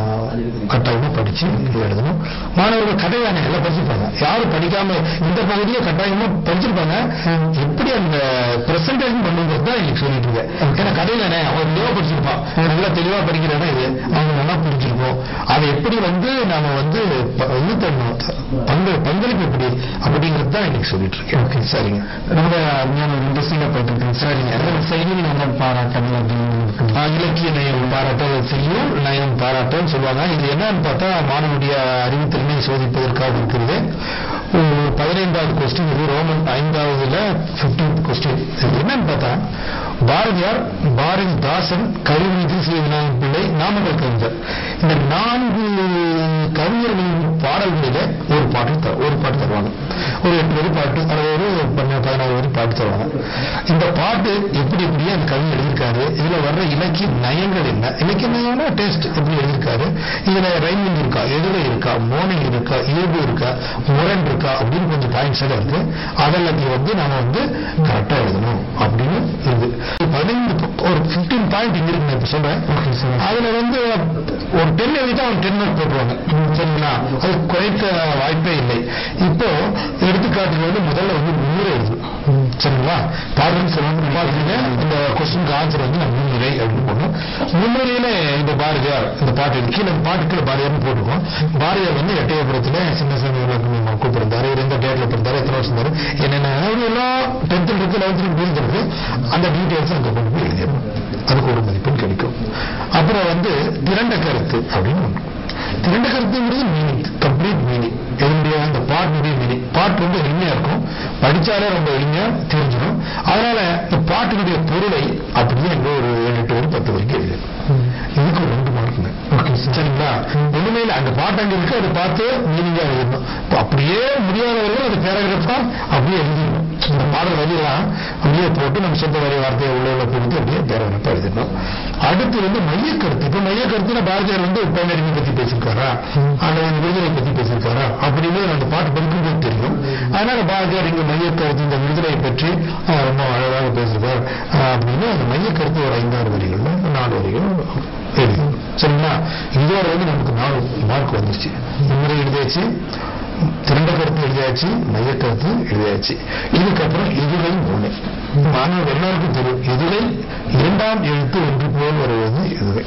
கட்டாயமா படிச்சு எழுதணும் மாணவர்கள் கதை தானே எல்லாம் படிச்சிருப்பாங்க யாரும் படிக்காம இந்த பகுதியை கட்டாயமா படிச்சிருப்பாங்க எப்படி அந்த பிரசன்டேஷன் பண்ணுங்கிறது தான் எனக்கு சொல்லிட்டு இருக்கேன் ஏன்னா கதை தானே அவன் தெளிவா படிச்சிருப்பான் நல்லா தெளிவா படிக்கிற இடம் இது அவங்க நல்லா புரிஞ்சிருக்கும் அதை எப்படி வந்து நாம வந்து ப- இது தரணும் பங்கு பங்களிப்பு எப்படி அப்படிங்கிறது தான் எனக்கு சொல்லிட்டு இருக்கேன் ஓகே சரிங்க ரொம்ப அருமையான ஒரு இன்ட்ரெஸ்டிங்கா போயிட்டு இருக்கு சரிங்க அதாவது செய்தியில் நல்லா பாராட்டணும் அப்படின்னு இருக்கு. ஆஹ் இலக்கிய நயம் பாராட்ட செய்யும் நயம் பாராட்டன்னு சொல்லுவாங்க இது என்னன்னு பார்த்தா மாணவனுடைய அறிவுத்திறனை சோதிப்பதற்காக இருக்கிறது ஒரு பதினைந்தாவது கொஸ்டின் இது ரோமன் ஐந்தாவதுல பிப்டீன்த் கொஸ்டின் இது என்னன்னு பார்த்தா பாரதியார் பாரதிதாசன் கருவீதி ஸ்ரீ விநாயகன் பிள்ளை நாமக்கல் கவிஞர் இந்த நான்கு கவிஞர்களின் பாடல்களில ஒரு பாட்டு த- ஒரு பாட்டு தருவாங்க ஒரு எட்டு வரி பாட்டு அறுபது பன்ன- பதினாறு வரி பாட்டு தருவாங்க இந்த பாட்டு எப்படி எப்படியே அந்த கவி எழுதியிருக்காரு இதுல வர்ற இலக்கிய நயங்கள் என்ன இலக்கிய நயம்னா டேஸ்ட் எப்படி எழுதியிருக்காரு இதுல ரைமிங் இருக்கா எதிர இருக்கா மோனை இருக்கா இயல்பு இருக்கா முரண் இருக்கா அப்படின்னு கொஞ்சம் பாயிண்ட்ஸ் எல்லாம் இருக்கு அதெல்லாத்தையும் வந்து நாம வந்து கரெக்டா எழுதணும் அப்படின்னு இருக்கு பதினைந்து ஒரு 15 பாயிண்ட் இங்க இருக்கு நான் இப்ப சொல்றேன் அதுல வந்து ஒரு டென் எழுதிட்டா அவன் டென் மார்க் போட்டுருவாங்க சரிங்களா அது குறைக்க வாய்ப்பே இல்லை இப்போ எடுத்துக்காட்டுக்கு வந்து முதல்ல வந்து முன்னுரை எழுதணும் சரிங்களா பாடல் சொல்லுவாங்க பாருங்க இந்த கொஸ்டினுக்கு ஆன்சர் வந்து நான் முன்னுரை அப்படின்னு போடணும் முன்னுரையில இந்த பாரதியார் இந்த பாட்டு இருக்கு கீழே பாட்டு கீழே பாரதியார்னு போட்டுருக்கோம் பாரதியார் வந்து எட்டயபுரத்துல சின்னசாமி விளக்கம் கூப்பிருந்தாரு எந்த டேட்ல பிறந்தாரு எத்தனை வருஷம் இருந்தாரு என்னென்ன அதாவது எல்லாம் டென்த்தில் இருக்கு லெவன்த்தில் புரிஞ்சு இருக்கு அந்த டீட்டெயில்ஸ் அங்க கொண்டு போய் எழுதிடணும் அதுக்கு ஒரு மதிப்பெண் கிடைக்கும் அப்புறம் வந்து திரண்ட கருத்து அப்படின்னு ஒண்ணு திரண்ட கருத்துங்கிறது மீனிங் கம்ப்ளீட் மீனிங் என்னுடைய அந்த பாட்டுடைய மீனிங் பாட்டு ரொம்ப எளிமையா இருக்கும் படிச்சாலே ரொம்ப எளிமையா தெரிஞ்சிடும் அதனால இந்த பாட்டினுடைய பொருளை அப்படியே எங்க ஒரு ஏழு எட்டு வரை பத்து வரைக்கும் எழுது இதுக்கு ஒரு ரெண்டு மார்க்குங்க சரிங்களா ஒண்ணுமே இல்லை அந்த பாட்டு அங்க இருக்கு அதை பார்த்து மீனிங்கா எழுதணும் இப்ப அப்படியே முடியாதவர்கள் அது பேராகிராஃபா அப்படியே எழுதிடணும் இந்த பாடல் வழியெல்லாம் அப்படியே போட்டு நம்ம சொந்த வரி வார்த்தையை உள்ள உள்ள கொடுத்து அப்படியே பேராகிராஃபா எழுதிடணும் அடுத்து வந்து மையக்கருத்து இப்ப மையக்கருத்துல பாரதியார் வந்து பெண்ணடிமை பத்தி பேசியிருக்காரா அல்லது விடுதலை பத்தி பேசியிருக்காரா அப்படின்னு அந்த பாட்டு படிக்கும்போது தெரியும் அதனால பாரதியார் இங்க மையக்கருத்து இந்த விடுதலை பற்றி ஆஹ், ரொம்ப அழகாக பேசியிருக்கார் ஆஹ், அப்படின்னு அந்த மையக்கருத்து ஒரு ஐந்தாறு வரிகள்ல நாலு வரிகள் எழுதி சரிங்களா இதோட வந்து நமக்கு நாலு மார்க் வந்துருச்சு முன்னுரை எழுதியாச்சு திரண்ட கருத்து எழுதியாச்சு மையக்கருத்து எழுதியாச்சு இதுக்கப்புறம் எதிரை மூணு மாணவர் எல்லாருக்கும் தெரியும் எதிரை இரண்டாம் எழுத்து ஒன்று போல் வருவது எதிரை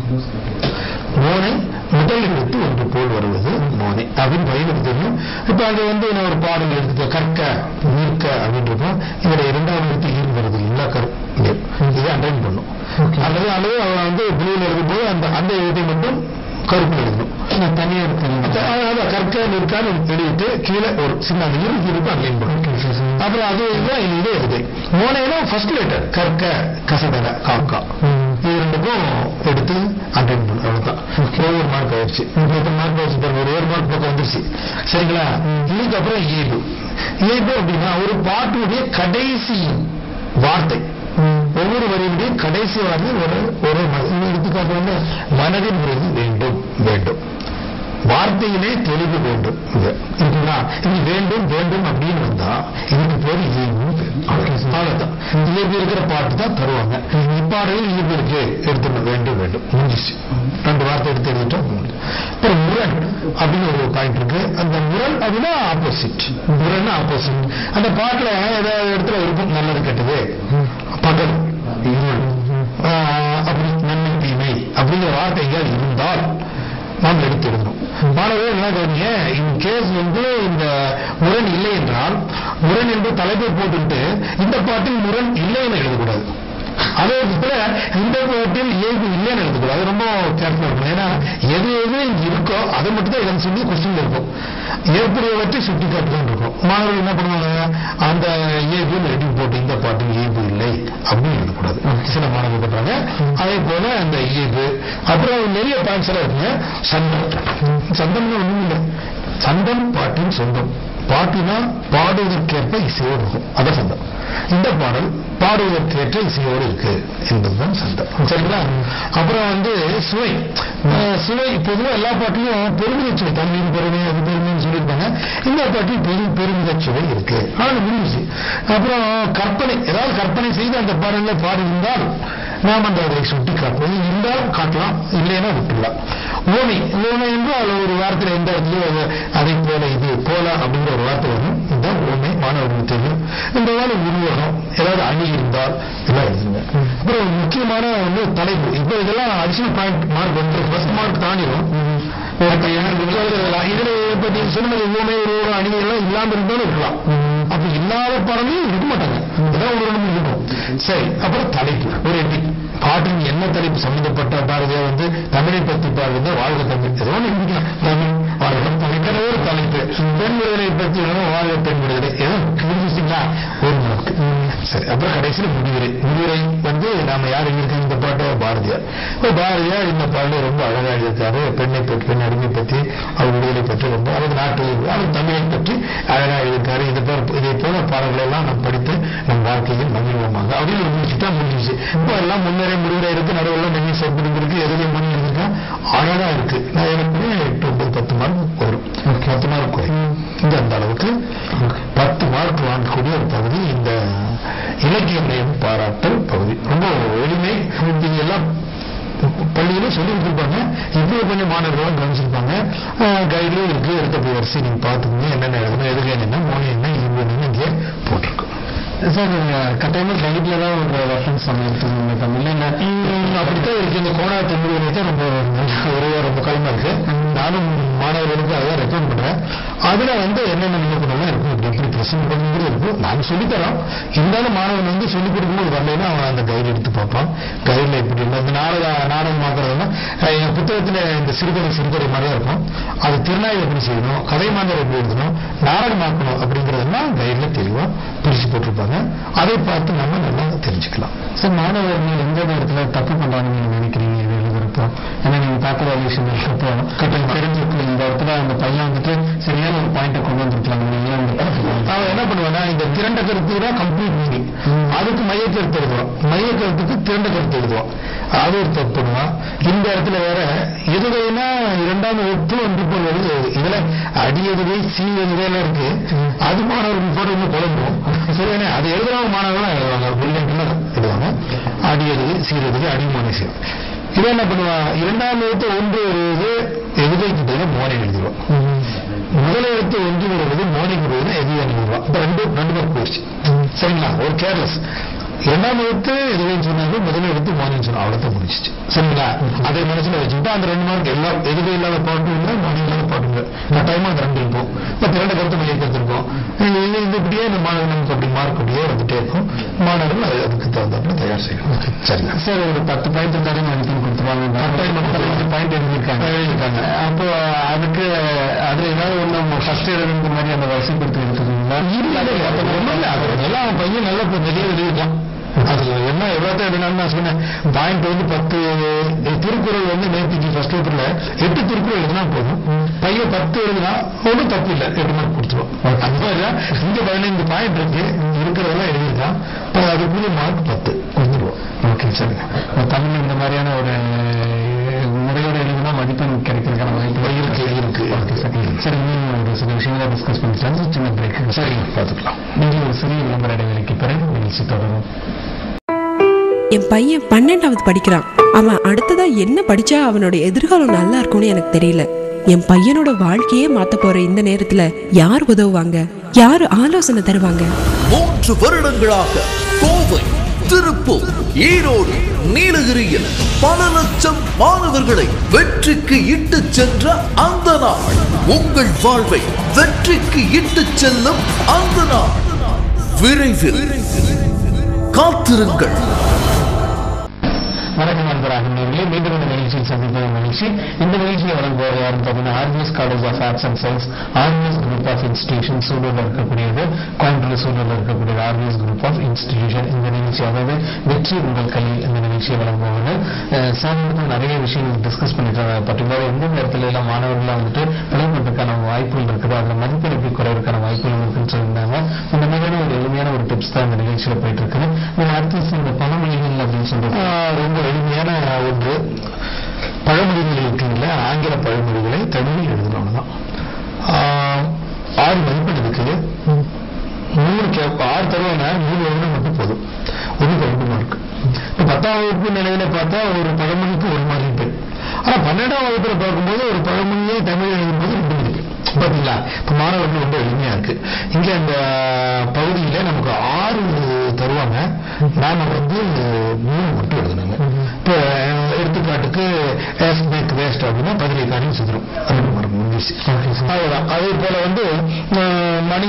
மோனை முதல் எழுத்து ஒன்று போல் வருவது மோனை அப்படின்னு பையனுக்கு தெரியும் இப்ப அது வந்து நான் ஒரு பாடல் எடுத்துக்க கற்க நீர்க்க அப்படின்னு இருக்கும் இதுல இரண்டாவது எழுத்து ஈர் வருது இல்ல கற் இதை அண்டைன் பண்ணும் அல்லது அல்லது அவன் வந்து புலியில் இருக்கும்போது அந்த அந்த எழுத்தை மட்டும் கருப்பு எழுதணும் தனியா இருக்கு கற்க நிற்கான்னு எழுதிட்டு கீழே ஒரு சின்ன அந்த இருக்கு இருக்கு அன்லைன் பண்ணும் அப்புறம் அது இதுதான் இது எழுது மோனைனா ஃபர்ஸ்ட் லெட்டர் கற்க கசடர காக்கா இது ரெண்டுக்கும் எடுத்து அட்டன் பண்ணும் அவ்வளவுதான் ஒவ்வொரு மார்க் ஆயிடுச்சு எத்தனை மார்க் ஆயிடுச்சு பாருங்க ஒரு ஒரு மார்க் பக்கம் வந்துருச்சு சரிங்களா இதுக்கப்புறம் இயல்பு இயல்பு அப்படின்னா ஒரு பாட்டுடைய கடைசி வார்த்தை ஒவ்வொரு வரியுடைய கடைசி வார்த்தை ஒரு ஒரு ம- இந்த எடுத்துக்காட்டு வந்து மனதின் உறுதி வேண்டும் வேண்டும் வார்த்தையிலே தெளிவு வேண்டும் இது இருக்குங்களா இது வேண்டும் வேண்டும் அப்படின்னு வந்தா இதுக்கு பேர் இயல்பு அவ்வளவுதான் இயல்பு இருக்கிற பாட்டு தான் தருவாங்க இப்பாடையில் இயல்பு இருக்கு எடுத்துடணும் வேண்டும் வேண்டும் முடிஞ்சிச்சு ரெண்டு வார்த்தை எடுத்து எழுதிட்டோம் முடிஞ்சுது. அப்புறம் முரண் அப்படின்னு ஒரு பாயிண்ட் இருக்கு அந்த முரண் அப்படின்னா ஆப்போசிட் முரண் ஆப்போசிட் அந்த பாட்டுல ஏதாவது இடத்துல இருக்கும் நல்லது கெட்டது பகல் இருள் ஆஹ், அப்படி நன்மை தீமை அப்படிங்கிற வார்த்தை எங்கேயாவது இருந்தால் நாம் எடுத்து எழுதணும் மாணவர்கள் என்ன கவனிங்க இன் கேஸ் வந்து இந்த முரண் இல்லை என்றால் முரண் என்று தலைப்பை போட்டுட்டு இந்த பாட்டில் முரண் இல்லை என்று எழுதக்கூடாது அதே போல இந்த பாட்டில் இயல்பு இல்லைன்னு எடுத்துக்கூடாது அது ரொம்ப கேர்ஃபுல்லாக இருக்கும் ஏன்னா எது எது இங்க இருக்கோ அதை மட்டும் தான் இதன் சொல்லி கொஸ்டின் இருக்கும் ஏற்புடையவற்றை சுட்டி காட்டுதான் இருக்கும் மாணவர்கள் என்ன பண்ணுவாங்க அந்த இயல்பில் ரெடி போட்டு இந்த பாட்டில் இயல்பு இல்லை அப்படின்னு எழுதக்கூடாது சில மாணவர்கள் பண்றாங்க அதே போல அந்த இயல்பு அப்புறம் நிறைய பாயிண்ட்ஸ் எல்லாம் இருக்குங்க சந்தம் சந்தம்னு ஒண்ணும் இல்லை சந்தம் பாட்டின் சொந்தம் பாட்டுனா பாடுவதற்கேற்ப இசையோடு இருக்கும் அதான் சந்தம் இந்த பாடல் பாடுவதற்கேற்ற இசையோடு இருக்கு என்பதுதான் சந்தம் சரிங்களா அப்புறம் வந்து சுவை அஹ் சுவை பொதுவாக எல்லா பாட்டிலும் பெருமித சுவை தமிழின் பெருமை அது பெருமைன்னு சொல்லியிருப்பாங்க இந்த பாட்டில் பெரு பெருமித சுவை இருக்கு ஆனால் முடிஞ்சிச்சு அப்புறம் கற்பனை ஏதாவது கற்பனை செய்து அந்த பாடல்ல பாடியிருந்தால் நாம் அந்த அதை சுட்டி காட்டுவது இருந்தால் காட்டலாம் இல்லைன்னா விட்டுடலாம் ஓமை ஓமை என்றால் அதுல ஒரு வார்த்தையில் எந்த இடத்துலயும் அது அதை போல இது போல அப்படிங்கிற ஒரு வார்த்தை வரும் இந்த ஓமை மாணவர்களுக்கு தெரியும் இந்த மாதிரி உருவகம் ஏதாவது அணி இருந்தால் எல்லாம் எழுதுங்க அப்புறம் ஒரு முக்கியமான வந்து தலைப்பு இப்போ இதெல்லாம் அடிஷனல் பாயிண்ட் மார்க் வந்து ஃபர்ஸ்ட் மார்க் தாண்டிடும் இப்ப எனக்கு எழுதலாம். இதுல இப்ப நீங்க சொன்னது ஓமை உருவகம் அணி எல்லாம் இல்லாம இருந்தாலும் இருக்கலாம் அப்ப இல்லாத பாடங்களும் இருக்க மாட்டாங்க ஏதாவது ஒரு ரெண்டு மூணு இருக்கும் சரி அப்புறம் தலைப்பு ஒரு எட்டி பாட்டின் என்ன தலைப்பு சம்பந்தப்பட்ட பாரதியா வந்து தமிழை பற்றி பாருங்க வாழ்க தமிழ் ஏதோ ஒண்ணு எழுதிக்கலாம் தமிழ் வாழ்க தமிழ் ஏதோ ஒரு தலைப்பு பெண் விடுதலை பற்றி வேணும் வாழ்க பெண் விடுதலை ஏதோ புரிஞ்சுங்களா ஒரு மார்க் சரி அப்புறம் கடைசியில் முடிவுரை முடிவுரை வந்து நாம யார் எழுதியிருக்கோம் இந்த பாட்டு பாரதியார் இப்போ பாரதியார் இந்த பாடலை ரொம்ப அழகா எழுதியிருக்காரு பெண்ணை பற்றி பெண் அடிமை பற்றி அவர் விடுதலை பற்றி ரொம்ப அவர் நாட்டு அவர் தமிழை பற்றி அழகா எழுதியிருக்காரு இது போல இதை போல பாடல்களை எல்லாம் நாம் படித்து நம் வாழ்க்கையில் மகிழ்வோமாக அப்படின்னு ஒரு முடிச்சுட்டா முடிஞ்சிச்சு இப்போ எல்லாம் முன்னரே முடிவுரை இருக்கு நடுவில் நெஞ்சு சொற்படிங்க இருக்கு எதுலையும் மணி எழுதியிருக்கேன் அழகா இருக்கு நான் எனக்கு எட்டு ஒன்பது பத்து மார்க் வரும் பத்து மார்க் குறையும் இந்த அந்த அளவுக்கு பத்து மார்க் வாங்கக்கூடிய ஒரு பகுதி இந்த இலக்கிய நயம் பாராட்டல் பகுதி ரொம்ப எளிமை இது எல்லாம் பள்ளியிலும் சொல்லி கொடுத்துருப்பாங்க இப்போ கொஞ்சம் மாணவர்களும் கவனிச்சிருப்பாங்க கைட்லையும் இருக்கு எடுத்த போய் வரிசை நீங்க பார்த்துக்கோங்க என்னென்ன எழுதணும் எதுக்கு என்ன மோனி என்ன இரும்பு என்ன இங்கே போட்டிருக்கோம் சார் கட்டாயமா கைட்ல தான் ஒரு ரெஃபரன்ஸ் பண்ணிருக்கீங்க தமிழ்ல இல்ல அப்படித்தான் இருக்கு இந்த கோணா தமிழ் தான் ரொம்ப ஒரே ரொம்ப காலமா இருக்கு நானும் மாணவர்களுக்கு அதான் ரெக்கமெண்ட் பண்றேன் அதுல வந்து என்னென்ன நினைப்புகள்லாம் இருக்கும் இப்படி எப்படி பிரசன்ட் பண்ணுங்கிறது இருக்கும் நாங்க சொல்லித்தரோம் இருந்தாலும் மாணவன் வந்து சொல்லிக் கொடுக்கும்போது வரலைன்னா அவன் அந்த கைடு எடுத்து பார்ப்பான் கைடில் இப்படி இல்லை இந்த நாடக நாடகம் பார்க்கறதுன்னா அஹ் என் புத்தகத்துல இந்த சிறுகதை சிறுகதை மாதிரியா இருக்கும் அது திருநாய் எப்படி செய்யணும் கதை மாந்தர் எப்படி எழுதணும் நாடகமாக்கணும் அப்படிங்கிறதெல்லாம் கைட்ல தெளிவா பிரிச்சு போட்டிருப்பாங்க அதை பார்த்து நம்ம நல்லா தெரிஞ்சுக்கலாம் சார் மாணவர்கள் எந்த நேரத்துல தப்பு பண்றாங்கன்னு நீங்க நினைக்கிறீங்க இது எழுதுறப்போ ஏன்னா நீங்க பார்க்குற விஷயம் இருக்கப்போ கட்டாயம் தெரிஞ்சிருக்கு இந்த இடத்துல அந்த பையன் வந்துட்டு சரியான ஒரு பாயிண்ட கொண்டு வந்திருக்கலாம் நீங்க ஏன் இந்த தப்பு பண்ணீங்க? அவன் என்ன பண்ணுவானா இந்த திரண்ட கருத்து தான் கம்ப்ளீட் மீனிங் அதுக்கு மைய கருத்து எழுதுவான் மைய கருத்துக்கு திரண்ட கருத்து எழுதுவான் அது ஒரு தப்பு பண்ணுவான் இந்த இடத்துல வேற எதுகைனா இரண்டாம் வகுப்பு ஒன்று போல் எழுது இதுல அடி எதுகை சி எதுகைலாம் இருக்கு அது மாணவர்கள் போட்டு இன்னும் குழம்பும் சரிதானே அது எழுதுறவங்க மாணவர்கள் எழுதுவாங்க பிரில்லியன்ட்ல எழுதுவாங்க அடி எதுகை சீரதுகை அடிமான சீர் இவன் என்ன பண்ணுவான் இரண்டாம் வகுப்பு ஒன்று வருவது எதுகைக்கு பதிலாக மோனை எழுதிடுவான் முதல் எழுத்து ஒன்று வருவது மோனிங் வருவது எது எழுதிடுவான் இப்ப ரெண்டு ரெண்டு பேர் போயிடுச்சு சரிங்களா ஒரு கேர்லெஸ் இரண்டாம் எழுத்து எதுவும் சொன்னாங்க முதல் எழுத்து மார்னிங் சொன்னா அவ்வளவுதான் முடிச்சிச்சு சரிங்களா அதை மனசுல வச்சுக்கிட்டு அந்த ரெண்டு மார்க் எல்லாம் எதுவும் இல்லாத பாட்டு இல்லை மார்னிங் இல்லாத பாட்டு இல்லை கட்டாயமா அந்த ரெண்டு இருக்கும் இப்ப இரண்டு கருத்து மைய கருத்து இருக்கும் இது இது இது இப்படியே இந்த மாணவன் நமக்கு அப்படி மார்க் அப்படியே வந்துட்டே இருக்கும் மாணவர்கள் அது அதுக்கு தகுந்தாப்புல தயார் செய்யணும் சரிங்களா சார் ஒரு பத்து பாயிண்ட் இருந்தாலும் மதிப்பெண் கொடுத்துருவாங்க பாயிண்ட் எழுதியிருக்காங்க எழுதியிருக்காங்க. அப்போ அதுக்கு அது ஏதாவது ஒண்ணு ஃபர்ஸ்ட் எழுதுற மாதிரி அந்த வரிசைப்படுத்தி இருக்குதுங்களா எல்லாம் அவன் பையன் நல்ல வெளியே எழுதியிருக்கான் அது என்ன எவ்வளவு எழுதினாலும் நான் சொன்னேன் பாயிண்ட் வந்து பத்து திருக்குறள் வந்து நேற்றுக்கு ஃபர்ஸ்ட் பேப்பர்ல எட்டு திருக்குறள் எழுதினா போதும் பையன் பத்து எழுதினா ஒன்றும் தப்பு இல்லை எட்டு மார்க் கொடுத்துருவோம் அந்த மாதிரி இங்க பதினைந்து பாயிண்ட் இருக்கு இருக்கிறதெல்லாம் எழுதியிருக்கான் அப்ப அதுக்குள்ள மார்க் பத்து கொடுத்துருவோம் ஓகே சரிங்க தமிழ் இந்த மாதிரியான ஒரு முறையோட எழுதுனா மதிப்பெண் கிடைக்கிறதுக்கான வாய்ப்பு இருக்கு இருக்கு ஓகே சார் சரி இன்னும் ஒரு சில விஷயங்களை டிஸ்கஸ் பண்ணிக்கலாம் சின்ன பிரேக் சரிங்க பார்த்துக்கலாம் நீங்கள் ஒரு சிறிய விளம்பர இடைவெளிக்கு பிறகு நிகழ்ச்சி தொடரும் என் பையன் பன்னெண்டாவது படிக்கிறான் அவன் அடுத்ததா என்ன படிச்சா அவனோட எதிர்காலம் நல்லா இருக்கும்னு எனக்கு தெரியல என் பையனோட வாழ்க்கையே மாத்த போற இந்த நேரத்துல யார் உதவுவாங்க யார் ஆலோசனை தருவாங்க மூன்று வருடங்களாக கோவை திருப்பூர் ஈரோடு நீலகிரியில் பல லட்சம் மாணவர்களை வெற்றிக்கு இட்டுச் சென்ற அந்த நாள் உங்கள் வாழ்வை வெற்றிக்கு இட்டுச் செல்லும் அந்த நாள் விரைவில் காத்திருங்கள் வணக்கம் நண்பராக நேர்களே மீண்டும் இந்த நிகழ்ச்சியில் சந்திப்பது மகிழ்ச்சி இந்த நிகழ்ச்சியை வழங்குவோர் யாருன்னு பார்த்தீங்கன்னா RVS college of arts and science RVS group of institution சூழலில் இருக்கக்கூடியது கோயம்புத்தூர் சூழலில் இருக்கக்கூடியது ஆர்விஎஸ் குரூப் ஆஃப் இன்ஸ்டிடியூஷன் இந்த நிகழ்ச்சி அதாவது வெற்றி உங்கள் கல்வி இந்த நிகழ்ச்சியை வழங்குவாங்க சாதாரண நிறைய விஷயங்கள் டிஸ்கஸ் பண்ணிட்டு பர்டிகுலராக எந்தெந்த இடத்துல எல்லாம் மாணவர்களாக வந்துட்டு விளையாட்டுக்கான வாய்ப்புகள் இருக்குது அதில் மதிப்பெண் எப்படி குறைவதற்கான வாய்ப்புகள் இருக்குன்னு சொல்லியிருந்தாங்க இந்த மாதிரியான ஒரு எளிமையான ஒரு டிப்ஸ் தான் இந்த நிகழ்ச்சியில் போயிட்டு இருக்குது நீங்க அடுத்து இந்த பணமொழிகள் அப்படின்னு சொல்றது ஆஹ் ரொம்ப எளிமையான ஒன்று பழமொழிகள் இருக்குங்கள ஆங்கில பழமொழிகளை தமிழில் எழுதணும் தான் ஆறு மதிப்பெண் இருக்குது மூணு கேப் ஆறு தருவாங்க மூணு எழுதினா மட்டும் போதும் ஒன்று ரெண்டு மார்க் இப்போ பத்தாம் வகுப்பு நிலையில பார்த்தா ஒரு பழமொழிக்கு ஒரு மதிப்பெண் ஆனா பன்னெண்டாம் வகுப்புல பார்க்கும்போது ஒரு பழமொழியை தமிழ் எழுதும்போது ரெண்டு மதிப்பெண் பாத்தீங்களா இப்ப மாணவர்கள் ரொம்ப எளிமையா இருக்கு இங்க அந்த பகுதியில நமக்கு ஆறு தருவாங்க நாம வந்து மூணு மட்டும் எழுதணுங்க இப்ப எடுத்துக்காட்டுக்கு எஸ் மேக் வேஸ்ட் அப்படின்னா பதிலை காரியம் சுதிரும் அது மரம் முடிஞ்சிச்சு அவ்வளவுதான் அதே போல வந்து மணி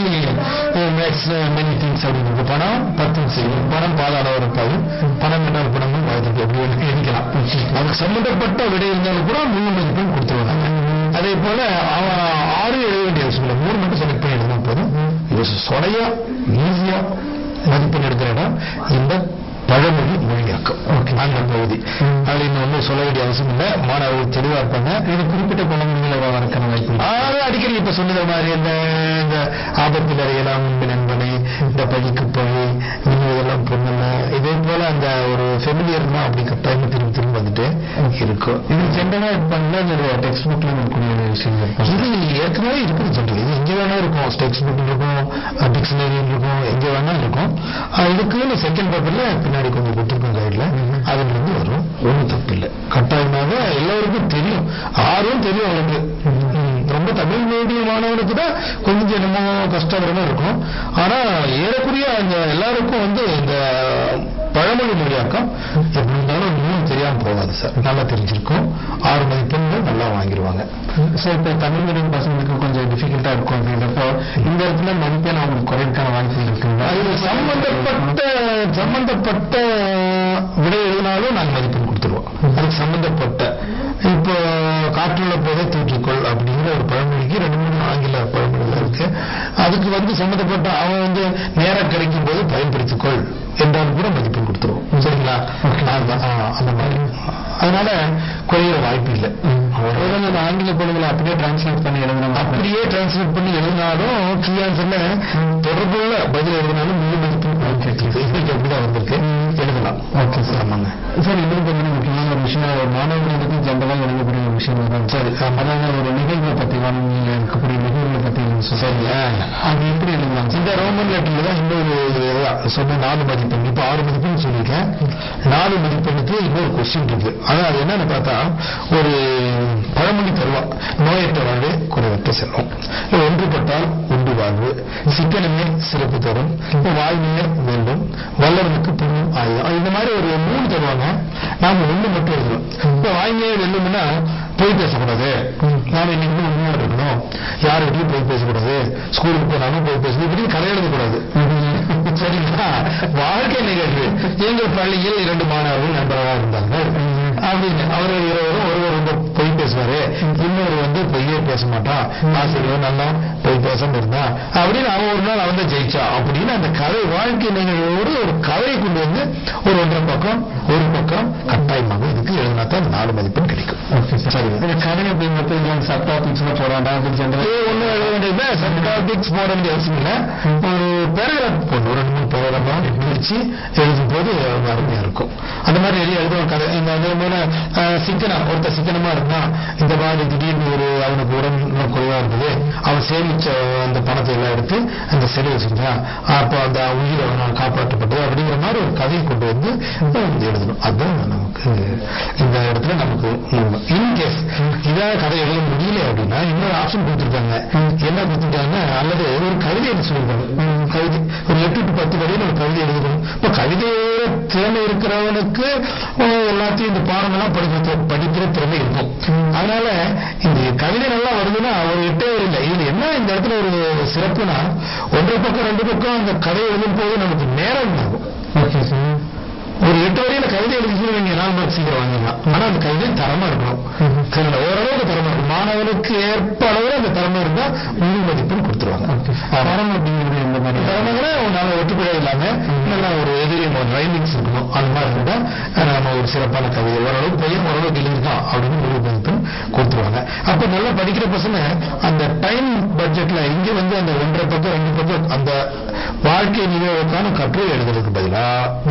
மேக்ஸ் மெனி திங்ஸ் அப்படின்னு பணம் பத்து செய்யும் பணம் பாதாள இருப்பாது பணம் என்ன பணமும் வாழ்த்துக்கு எப்படி வேணா எழுதிக்கலாம் அதுக்கு சம்பந்தப்பட்ட விடை இருந்தாலும் கூட மூணு மதிப்பெண் கொடுத்துருவாங்க அதே போல அவன் ஆறு எழுத வேண்டிய அவசியம் இல்லை மூணு மட்டும் செலக்ட் பண்ணி எழுதினா போதும் இது சொலையா ஈஸியா மதிப்பெண் எடுக்கிற இடம் இந்த பழமொழி மொழியாக்கம் அந்த பகுதி அது இன்னும் சொல்ல வேண்டிய அவசியம் இல்லை மாணவர்கள் தெளிவா இருப்பாங்க இது குறிப்பிட்ட பழமொழிகளை வளர்க்கிற வாய்ப்பு இருக்கு. அதாவது அடிக்கடி இப்ப சொன்னது மாதிரி இந்த இந்த ஆபத்தில் அறியலாம் உண்மை நண்பனை இந்த பழிக்கு பழி இதெல்லாம் பொண்ணல இதே போல அந்த ஒரு ஃபெமிலியர் தான் அப்படி கட்டாயமா திரும்ப திரும்ப வந்துட்டு இருக்கும் இது ஜென்ரலா இருப்பாங்களா இல்லை டெக்ஸ்ட் புக்ல இருக்கக்கூடிய விஷயங்கள் இருப்பாங்க இது ஏற்கனவே இருக்குது ஜென்ரல் இது எங்க வேணா இருக்கும் டெக்ஸ்ட் புக் இருக்கும் டிக்ஷனரி இருக்கும் எங்க வேணா இருக்கும் அஹ் இதுக்குன்னு செகண்ட் பேப்பர்ல பின்னாடி கொஞ்சம் கொடுத்துருக்கோம் கைட்ல அதுல இருந்து வரும் ஒண்ணும் தப்பு இல்லை கட்டாயமாக எல்லாருக்கும் தெரியும் ஆறும் தெரியும் அவளுக்கு ம், ரொம்ப தமிழ் மீடியம் மாணவனுக்கு தான் கொஞ்சம் என்னமோ கஷ்டகரமா இருக்கும் ஆனா ஏறக்குறைய அந்த எல்லாருக்கும் வந்து இந்த பழமொழி மொழியாக்கம் எப்படி இருந்தாலும் இன்னும் தெரியாம போகாது சார் நல்லா தெரிஞ்சிருக்கும் ஆறு மதிப்பெண்கள் நல்லா வாங்கிடுவாங்க சார் இப்போ தமிழ் மீடியம் பசங்களுக்கு கொஞ்சம் டிஃபிகல்ட்டா இருக்கும் அப்படின்றப்போ இந்த இடத்துல மதிப்பெண் அவங்களுக்கு குறையறதுக்கான வாய்ப்புகள் இருக்குங்களா அது சம்பந்தப்பட்ட சம்பந்தப்பட்ட விடை எழுதினாலும் நாங்கள் மதிப்பெண் கொடுத்துருவோம் அதுக்கு சம்பந்தப்பட்ட இப்போ காற்றுள்ள போதே தூற்றிக்கொள் அப்படிங்கிற ஒரு பழமொழிக்கு ரெண்டு மூணு ஆங்கில பழமொழிகள் இருக்கு அதுக்கு வந்து சம்பந்தப்பட்ட அவன் வந்து நேரம் கிடைக்கும் போது பயன்படுத்திக்கொள் என்றாலும் கூட மதிப்பெண் கொடுத்துருவோம் சரிங்களா அதுதான், ஆ, அந்த மாதிரி அதனால குறையிற வாய்ப்பு இல்லை ஒருவேளை அந்த ஆங்கில பொருள்களை அப்படியே டிரான்ஸ்லேட் பண்ணி எழுதணும் அப்படியே டிரான்ஸ்லேட் பண்ணி எழுதினாலும் கீ ஆன்சர்ல தொடர்புள்ள பதில் எழுதினாலும் முழு மதிப்பெண் கிடைக்கிறது இன்னைக்கு அப்படிதான் வந்திருக்கு எழுதலாம் ஓகே சார் ஆமாங்க சார் இன்னும் கொஞ்சம் முக்கியமான ஒரு விஷயம் ஒரு மாணவர்களுக்கு ஜென்ரலாக எழுதக்கூடிய ஒரு விஷயம் தான் சரி அதாவது ஒரு நிகழ்வை பத்தி வானொலியில் இருக்கக்கூடிய நிகழ்வுகளை பத்தி சரி ஆ. அது எப்படி எழுதலாம் இந்த ரோமன் லெட்டர்ல தான் இன்னொரு இதுதான் சொன்ன நாலு மதிப்பெண் இப்ப ஆறு மதிப்பெண் சொல்லியிருக்கேன் நாலு மதிப்பெண்ணுக்கு இன்னொரு கொஸ்டின் இருக்கு ஆனா அது என்னன்னு பார்த்தா ஒரு பழமொழி தருவா நோயற்ற வாழ்வே குறைவற்ற செல்வம் இல்ல ஒன்றுபட்டால் உண்டு வாழ்வு சிக்கனமே சிறப்பு தரும் வாழ்மையே வேண்டும் வல்லவனுக்கு புண்ணியம் ஆயுதம் இந்த மாதிரி ஒரு மூணு தருவாங்க நாம ஒண்ணு மட்டும் எழுதுறோம் இப்போ வாய்மையே வெல்லும்னா போய் பேசக்கூடாது நாம இன்னைக்கு உண்மையா இருக்கணும் யாருக்கிட்டையும் போய் பேசக்கூடாது ஸ்கூலுக்கு போனாலும் போய் பேசணும் இப்படி கதை எழுதக்கூடாது சரிங்களா வாழ்க்கை நிகழ்வு எங்கள் பள்ளியில் இரண்டு மாணவர்கள் நண்பராக இருந்தார்கள் அப்படின்னு அவர்கள் இருவரும் ஒருவர் வந்து பொய் பேசுவாரு இன்னொரு வந்து பொய்யே பேச மாட்டான் ஆசிரியர் நல்லா பொய் பேசாம இருந்தா அப்படின்னு அவன் ஒரு நாள் அவன் தான் ஜெயிச்சா அப்படின்னு அந்த கதை வாழ்க்கை நிகழ்வோடு ஒரு கதையை கொண்டு வந்து ஒரு ஒன்றரை பக்கம் ஒரு பக்கம் கட்டாயமாக இதுக்கு எழுதினா தான் நாலு மதிப்பெண் கிடைக்கும் சரி இந்த கதை அப்படிங்கிறது இல்லை சப் டாபிக்ஸ்ல போட வேண்டாம் அது ஜென்ரல் இதே ஒண்ணு எழுத வேண்டியது சப் டாபிக்ஸ் போட வேண்டிய அவசியம் இல்லை ஒரு பேராகிராஃப் போடணும் ஒரு ரெண்டு மூணு பேராகிராஃபா பிரிச்சு எழுதும் போது அருமையா இருக்கும் அந்த மாதிரி நிறைய எழுதுவோம் கதை இந்த அதே போல அஹ், சிக்கனா ஒருத்தர் சிக்கனமா இருந்தா இந்த மாதிரி திடீர்னு ஒரு அவனுக்கு உடம்பு குறைவா இருந்தது அவன் சேமிச்ச அந்த பணத்தை எல்லாம் எடுத்து அந்த செலவு செஞ்சான் அப்போ அந்த உயிர் அவனால் காப்பாற்றப்பட்டது அப்படிங்கிற மாதிரி ஒரு கதையை கொண்டு வந்து வந்து எழுதணும் அதுதான் நமக்கு இந்த இடத்துல நமக்கு இன்கேஸ் இதான் கதை எழுத முடியல அப்படின்னா இன்னொரு ஆப்ஷன் கொடுத்துருக்காங்க என்ன கொடுத்துருக்காங்க அல்லது ஒரு கவிதை எழுத சொல்லியிருக்காங்க கவிதை ஒரு எட்டு டு பத்து வரையும் ஒரு கவிதை எழுதணும் இப்போ கவிதையோட திறமை இருக்கிறவனுக்கு அஹ், எல்லாத்தையும் இந்த பாடமெல்லாம் படிக்கிற படிக்கிற திறமை இருக்கும் அதனால இந்த கவிதை நல்லா வருதுன்னா ஒரு எட்டே இல்லை இதுல என்ன இந்த இடத்துல ஒரு சிறப்புனா ஒன்றரை பக்கம் ரெண்டு பக்கம் அந்த கதை எழுதும் போது நமக்கு நேரம் ஆகும் ஓகே சார் ஒரு எட்டு வரையில கவிதை கவிதை எழுதி நீங்க நாலு மார்க் சீக்கிரம் வாங்கிடலாம் ஆனா அந்த கவிதை தரமா இருக்கணும் சரிங்களா ஓரளவுக்கு தரமா இருக்கும் மாணவனுக்கு ஏற்ப அளவில் அந்த திறமை இருந்தா முழு மதிப்பெண் கொடுத்துருவாங்க தரம் அப்படிங்கிறது இந்த மாதிரி திறமைகளை நல்ல ஒட்டுப்பிழை இல்லாம நல்ல ஒரு எதிரியம் ஒரு ரைமிங்ஸ் இருக்கணும் அந்த மாதிரி இருந்தா அஹ், நம்ம ஒரு சிறப்பான கவிதை ஓரளவுக்கு பையன் ஓரளவுக்கு எழுதிருக்கான் அப்படின்னு முழு மதிப்பெண் கொடுத்துருவாங்க அப்ப நல்லா படிக்கிற பசங்க அந்த டைம் பட்ஜெட்ல இங்க வந்து அந்த ஒன்றரை பக்கம் ரெண்டு பக்கம் அந்த வாழ்க்கை நிகழ்வுக்கான கட்டுரை எழுதுறதுக்கு பதிலா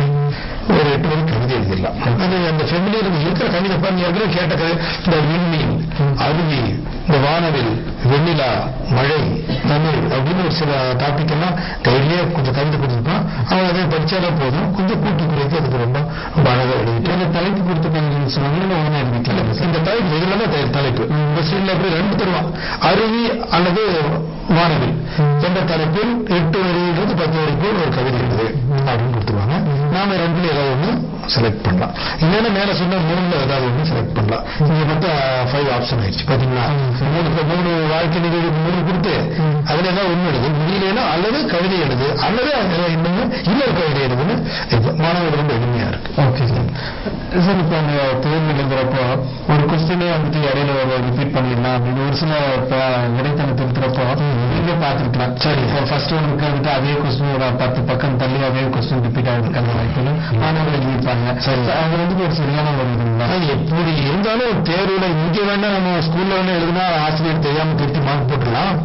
ஒரு எட்டு வரை கவிதை எழுதிடலாம் அது அந்த ஃபெமிலியர் இருக்கிற கவிதை பாருங்க ஏற்கனவே கேட்ட கதை இந்த விண்மீன் அருவி இந்த வானவில் வெண்ணிலா மழை தமிழ் அப்படின்னு ஒரு சில டாபிக் எல்லாம் கையிலேயே கொஞ்சம் கவிதை கொடுத்துருப்பான் அவன் அதை படிச்சாலே போதும் கொஞ்சம் கூட்டு குறைத்து அதுக்கு ரொம்ப ரொம்ப அழகா எழுதிட்டு அந்த தலைப்பு கொடுத்துருப்பாங்க சொன்னாங்க ஒன்றா எழுதிக்கலாம் இந்த தலைப்பு இதுல தான் தலைப்பு இந்த சீன்ல அப்படி ரெண்டு தருவான் அருவி அல்லது வானவில் என்ற தலைப்பில் எட்டு வரியிலிருந்து பத்து வரைக்கும் ஒரு கவிதை எழுது அப்படின்னு கொடுத்துருவாங்க நாம ரெண்டுல ஏதாவது ஒண்ணு செலக்ட் பண்ணலாம் இல்லைன்னா மேல சொன்ன மூணுல ஏதாவது ஒண்ணு செலக்ட் பண்ணலாம் இங்க பார்த்தா ஃபைவ் ஆப்ஷன் ஆயிடுச்சு பாத்தீங்களா மூணு மூணு வாழ்க்கை நிகழ்வு மூணு கொடுத்து அதுல ஏதாவது ஒண்ணு எழுது முடியலன்னா அல்லது கவிதை எழுது அல்லது அதுல இன்னொன்னு இன்னொரு கவிதை எழுதுன்னு இது மாணவர்கள் ரொம்ப எளிமையா இருக்கு ஓகே சார் சார் இப்போ அந்த தேர்வு எழுதுறப்போ ஒரு கொஸ்டினே வந்துட்டு இடையில ஒரு ரிப்பீட் பண்ணிடலாம் அப்படின்னு ஒரு சில இப்போ விடைத்தலை திருத்துறப்போ நீங்க பார்த்துருக்கலாம் சரி இப்போ ஃபர்ஸ்ட் ஒன்றுக்கு வந்துட்டு அதே கொஸ்டின் ஒரு பத்து பக்கம் தள்ளி அதே கொஸ்டின் ரிப்பீட் ஆகிருக்கு அந்த வாய்ப்புன்னு மாணவர்கள் எழுதியிருப்பாங்க சரி. அது வந்து ஒரு சரியான ஒரு இதுங்களா அது எப்படி இருந்தாலும் தேர்வுல இங்க வேணா நம்ம ஸ்கூல்ல வேணா எழுதுனா ஆசிரியர் தெரியாம திருத்தி மார்க் போட்டுடலாம்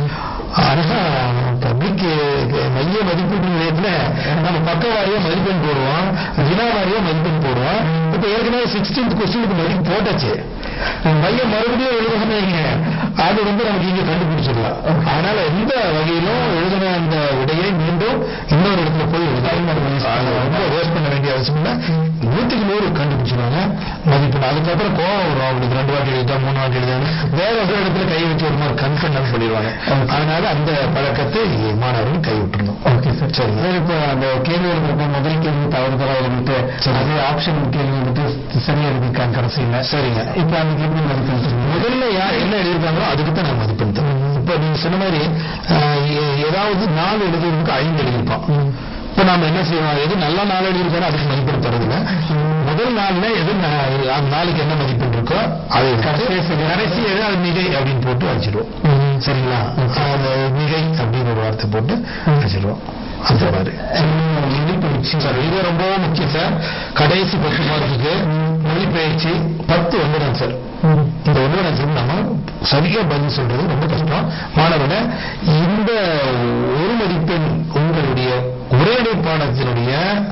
ஆனா பப்ளிக் மைய மதிப்பீட்டு நிலையத்துல நம்ம பக்க வாரியா மதிப்பெண் போடுவோம் வினா வாரியா மதிப்பெண் போடுவோம் இப்ப ஏற்கனவே சிக்ஸ்டீன்த் கொஸ்டினுக்கு மதிப்பு போட்டாச்சு மையம் மறுபடியும் எழுதுனீங்க அது வந்து நமக்கு இங்க கண்டுபிடிச்சிடலாம் அதனால எந்த வகையிலும் எழுதின அந்த விடையை மீண்டும் இன்னொரு இடத்துல போய் எழுதலாம் ரொம்ப வேஸ்ட் பண்ண வேண்டிய அவசியம் இல்லை நூற்றுக்கு நூறு கண்டுபிடிச்சிருவாங்க மதிப்பெண் அதுக்கப்புறம் கோவம் வரும் அவங்களுக்கு ரெண்டு வாட்டி எழுதா மூணு வாட்டி எழுதா வேற ஒரு இடத்துல கை வச்சு ஒரு மாதிரி கன்ஃபர்ம் பண்ணிடுவாங்க அதனால அந்த பழக்கத்தை மாணவர்கள் கை விட்டுருணும் ஓகே சார் சரி சார் இப்போ அந்த கேள்வி எழுதுறப்போ முதல் கேள்வி தவறுதலா எழுதிட்டு அதே ஆப்ஷன் கேள்வி வந்துட்டு சரியா எழுதிருக்காங்க கடைசியில் சரிங்க இப்போ அந்த கேள்வி மதிப்பெண் சொல்லுங்க முதல்ல யார் என்ன எழுதிருக்காங்களோ அதுக்கு தான் நான் மதிப்பெண் தரேன் இப்போ நீங்க சொன்ன மாதிரி ஆஹ், எ- ஏதாவது நாலு எழுதுறதுக்கு ஐந்து எழுதியிருப்பான் இப்போ நாம என்ன செய்வோம் எது நல்ல நாள் எழுதியிருக்காரோ அதுக்கு மதிப்பெண் தரதில்ல முதல் நாள்ல எது நா- அந்த நாளுக்கு என்ன மதிப்பெண் இருக்கோ அது கடைசி கடைசி எது அது மிகை அப்படின்னு போட்டு வச்சிருவோம் சரிங்களா அது மிகை அப்படின்னு ஒரு வார்த்தை போட்டு வச்சிருவோம் அந்த மாதிரி மொழிப்பயிற்சி சார் இது ரொம்ப முக்கியம் சார் கடைசி பத்து மார்க்குக்கு மொழிப்பயிற்சி பத்து வந்துடும் சார் இந்த ஒன்று நம்ம சரியா பதில் சொல்றது ரொம்ப கஷ்டம் மாணவன இந்த ஒரு மதிப்பெண் உங்களுடைய உரையடை பாடத்தினுடைய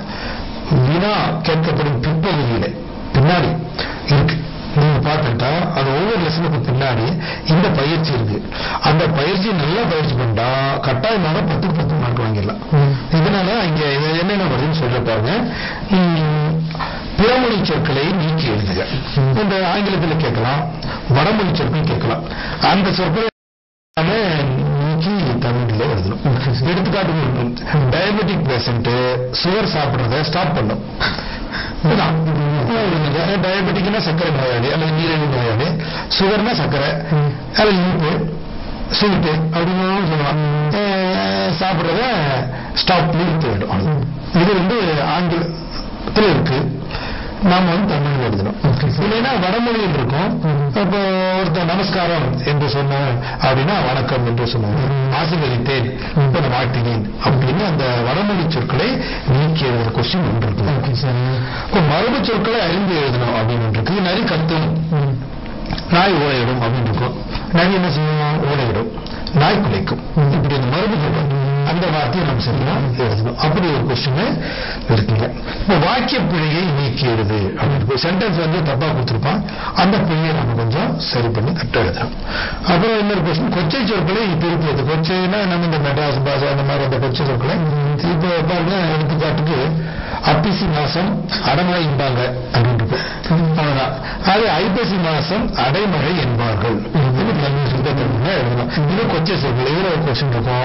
வினா கேட்கப்படும் பிற்பகுதியில பின்னாடி இருக்கு நீங்க பார்த்துட்டா அது ஒவ்வொரு லெசனுக்கு பின்னாடி இந்த பயிற்சி இருக்கு அந்த பயிற்சி நல்லா பயிற்சி பண்ணா கட்டாயமாக பத்துக்கு பத்து மார்க் வாங்கிடலாம் இதனால இங்க இது என்னென்ன வருதுன்னு சொல்ற பாருங்க உம், பிறமொழி சொற்களை நீக்கி எழுதுக இந்த ஆங்கிலத்தில் கேட்கலாம் வடமொழி சொற்கள் கேட்கலாம் அந்த சொற்களை எல்லாமே நீக்கி தமிழ்ல எழுதணும் எடுத்துக்காட்டு டயபெட்டிக் பேஷண்ட் சுகர் சாப்பிடுறத ஸ்டாப் பண்ணும் டயபெட்டிக்னா சர்க்கரை நோயாளி அல்லது நீரிழிவு நோயாளி சுகர்னா சர்க்கரை அல்லது இனிப்பு ஸ்வீட்டு அப்படின்னு சொல்லலாம் அஹ் சாப்பிடுறத ஸ்டாப் நிறுத்த வேண்டும் அவ்வளவுதான். இது வந்து ஆங்கிலத்தில் இருக்கு நாம வந்து தமிழ் எழுதணும் இல்லைன்னா வடமொழியில் இருக்கும் இப்போ ஒருத்தர் நமஸ்காரம் என்று சொன்ன அப்படின்னா வணக்கம் என்று சொன்னாங்க ஆசீர்வதித்தேன் இப்போ நான் வாழ்த்தினேன் அப்படின்னு அந்த வடமொழி சொற்களை நீக்கி எழுதுற கொஸ்டின் ஒன்று இருக்கு இப்போ மரபு சொற்களை அறிந்து எழுதணும் அப்படின்னு ஒன்று இருக்கு நரி கத்தும் நாய் ஓலையிடும் அப்படின்னு இருக்கும் நரி என்ன செய்யும் ஓலையிடும் நாய் குலைக்கும் இப்படி அந்த மரபு சொற்கள் அந்த வார்த்தையை நம்ம சரியா எழுதணும் அப்படி ஒரு கொஸ்டின் இருக்குங்க இப்போ வாக்கிய பிழையை நீக்கி எழுது அப்படின்னு சென்டென்ஸ் வந்து தப்பா கொடுத்துருப்பான் அந்த பிழையை நம்ம கொஞ்சம் சரி பண்ணி கரெக்டா எழுதணும் அப்புறம் இன்னொரு கொஸ்டின் கொச்சை சொற்களை திருப்பி கொச்சைன்னா நம்ம இந்த மெட்ராஸ் பாஷை அந்த மாதிரி அந்த கொச்சை சொற்களை இப்போ பாருங்க எடுத்துக்காட்டுக்கு அப்பிசி மாசம் அடமழை என்பாங்க அப்படின்னு இருக்கு. அவ்வளவுதான் அது ஐப்பசி மாசம் அடைமழை என்பார்கள் இது தமிழ் சுத்த தமிழ்ல எழுதணும் இது கொச்சை சொற்கள் இதுல ஒரு கொஸ்டின் இருக்கும்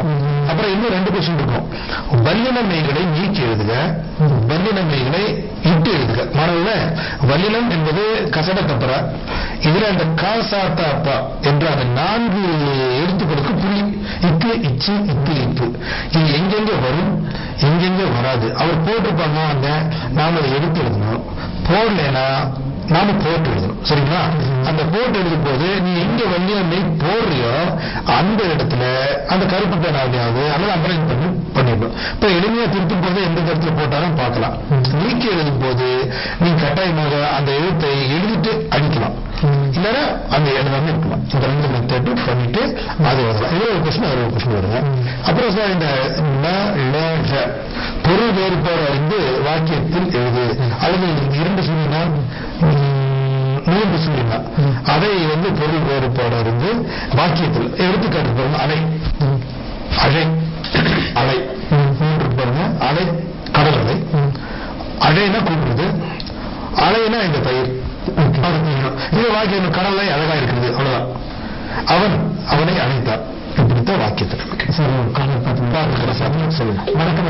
அப்புறம் இன்னும் ரெண்டு கொஸ்டின் இருக்கும் வல்லின மெய்களை நீக்கி எழுதுக வல்லின மெய்களை இட்டு எழுதுக மாணவர்களே வல்லினம் என்பது கசட கப்பரா இதுல அந்த காசாத்தா அப்பா என்ற அந்த நான்கு எழுத்துக்களுக்கு புள்ளி இக்கு இச்சு இக்கு இப்பு இது எங்கெங்க வரும் எங்கெங்க வராது அவர் போட்டிருப்பாங்க அந்த நாம அதை எடுத்து எழுதணும் போடலைன்னா நாம போட்டு எழுதணும் சரிங்களா அந்த போட்டு எழுதும் போது நீ எங்க வள்ளியம்மை போடுறியோ அந்த இடத்துல அந்த கருப்பு பேனாவது அல்லது அண்டர்லைன் பண்ணி பண்ணிடணும் இப்ப எளிமையா திருத்தும் போது எந்த இடத்துல போட்டாலும் பார்க்கலாம் நீக்கி எழுதும் போது நீ கட்டாயமாக அந்த எழுத்தை எழுதிட்டு அடிக்கலாம் இல்லைன்னா அந்த எழுதாம இருக்கலாம் இந்த ரெண்டு மெத்தட் பண்ணிட்டு அது எழுதலாம் இது ஒரு கொஸ்டின் அது ஒரு கொஸ்டின் வருங்க அப்புறம் சார் இந்த ந, ல, ழ. பொருள் வேறுபாடு அறிந்து வாக்கியத்தில் எழுது அல்லது இரண்டு சொல்லினா மூன்று சொல்லினா அதை வந்து பொருள் வேறுபாடு அறிந்து வாக்கியத்தில் எடுத்துக்காட்டு பாருங்க அலை அழை அலை மூன்று பாருங்க அலை கடல் அலை அழைனா கூப்பிடுறது அலைனா இந்த பயிர் இது வாக்கியம் கடலை அழகா இருக்குது அவ்வளவுதான் அவன் அவனை அழைத்தான் இப்படித்தான் வாக்கியத்தில் இருக்கு சார் ஒரு காலர் பார்த்து சொல்லுங்க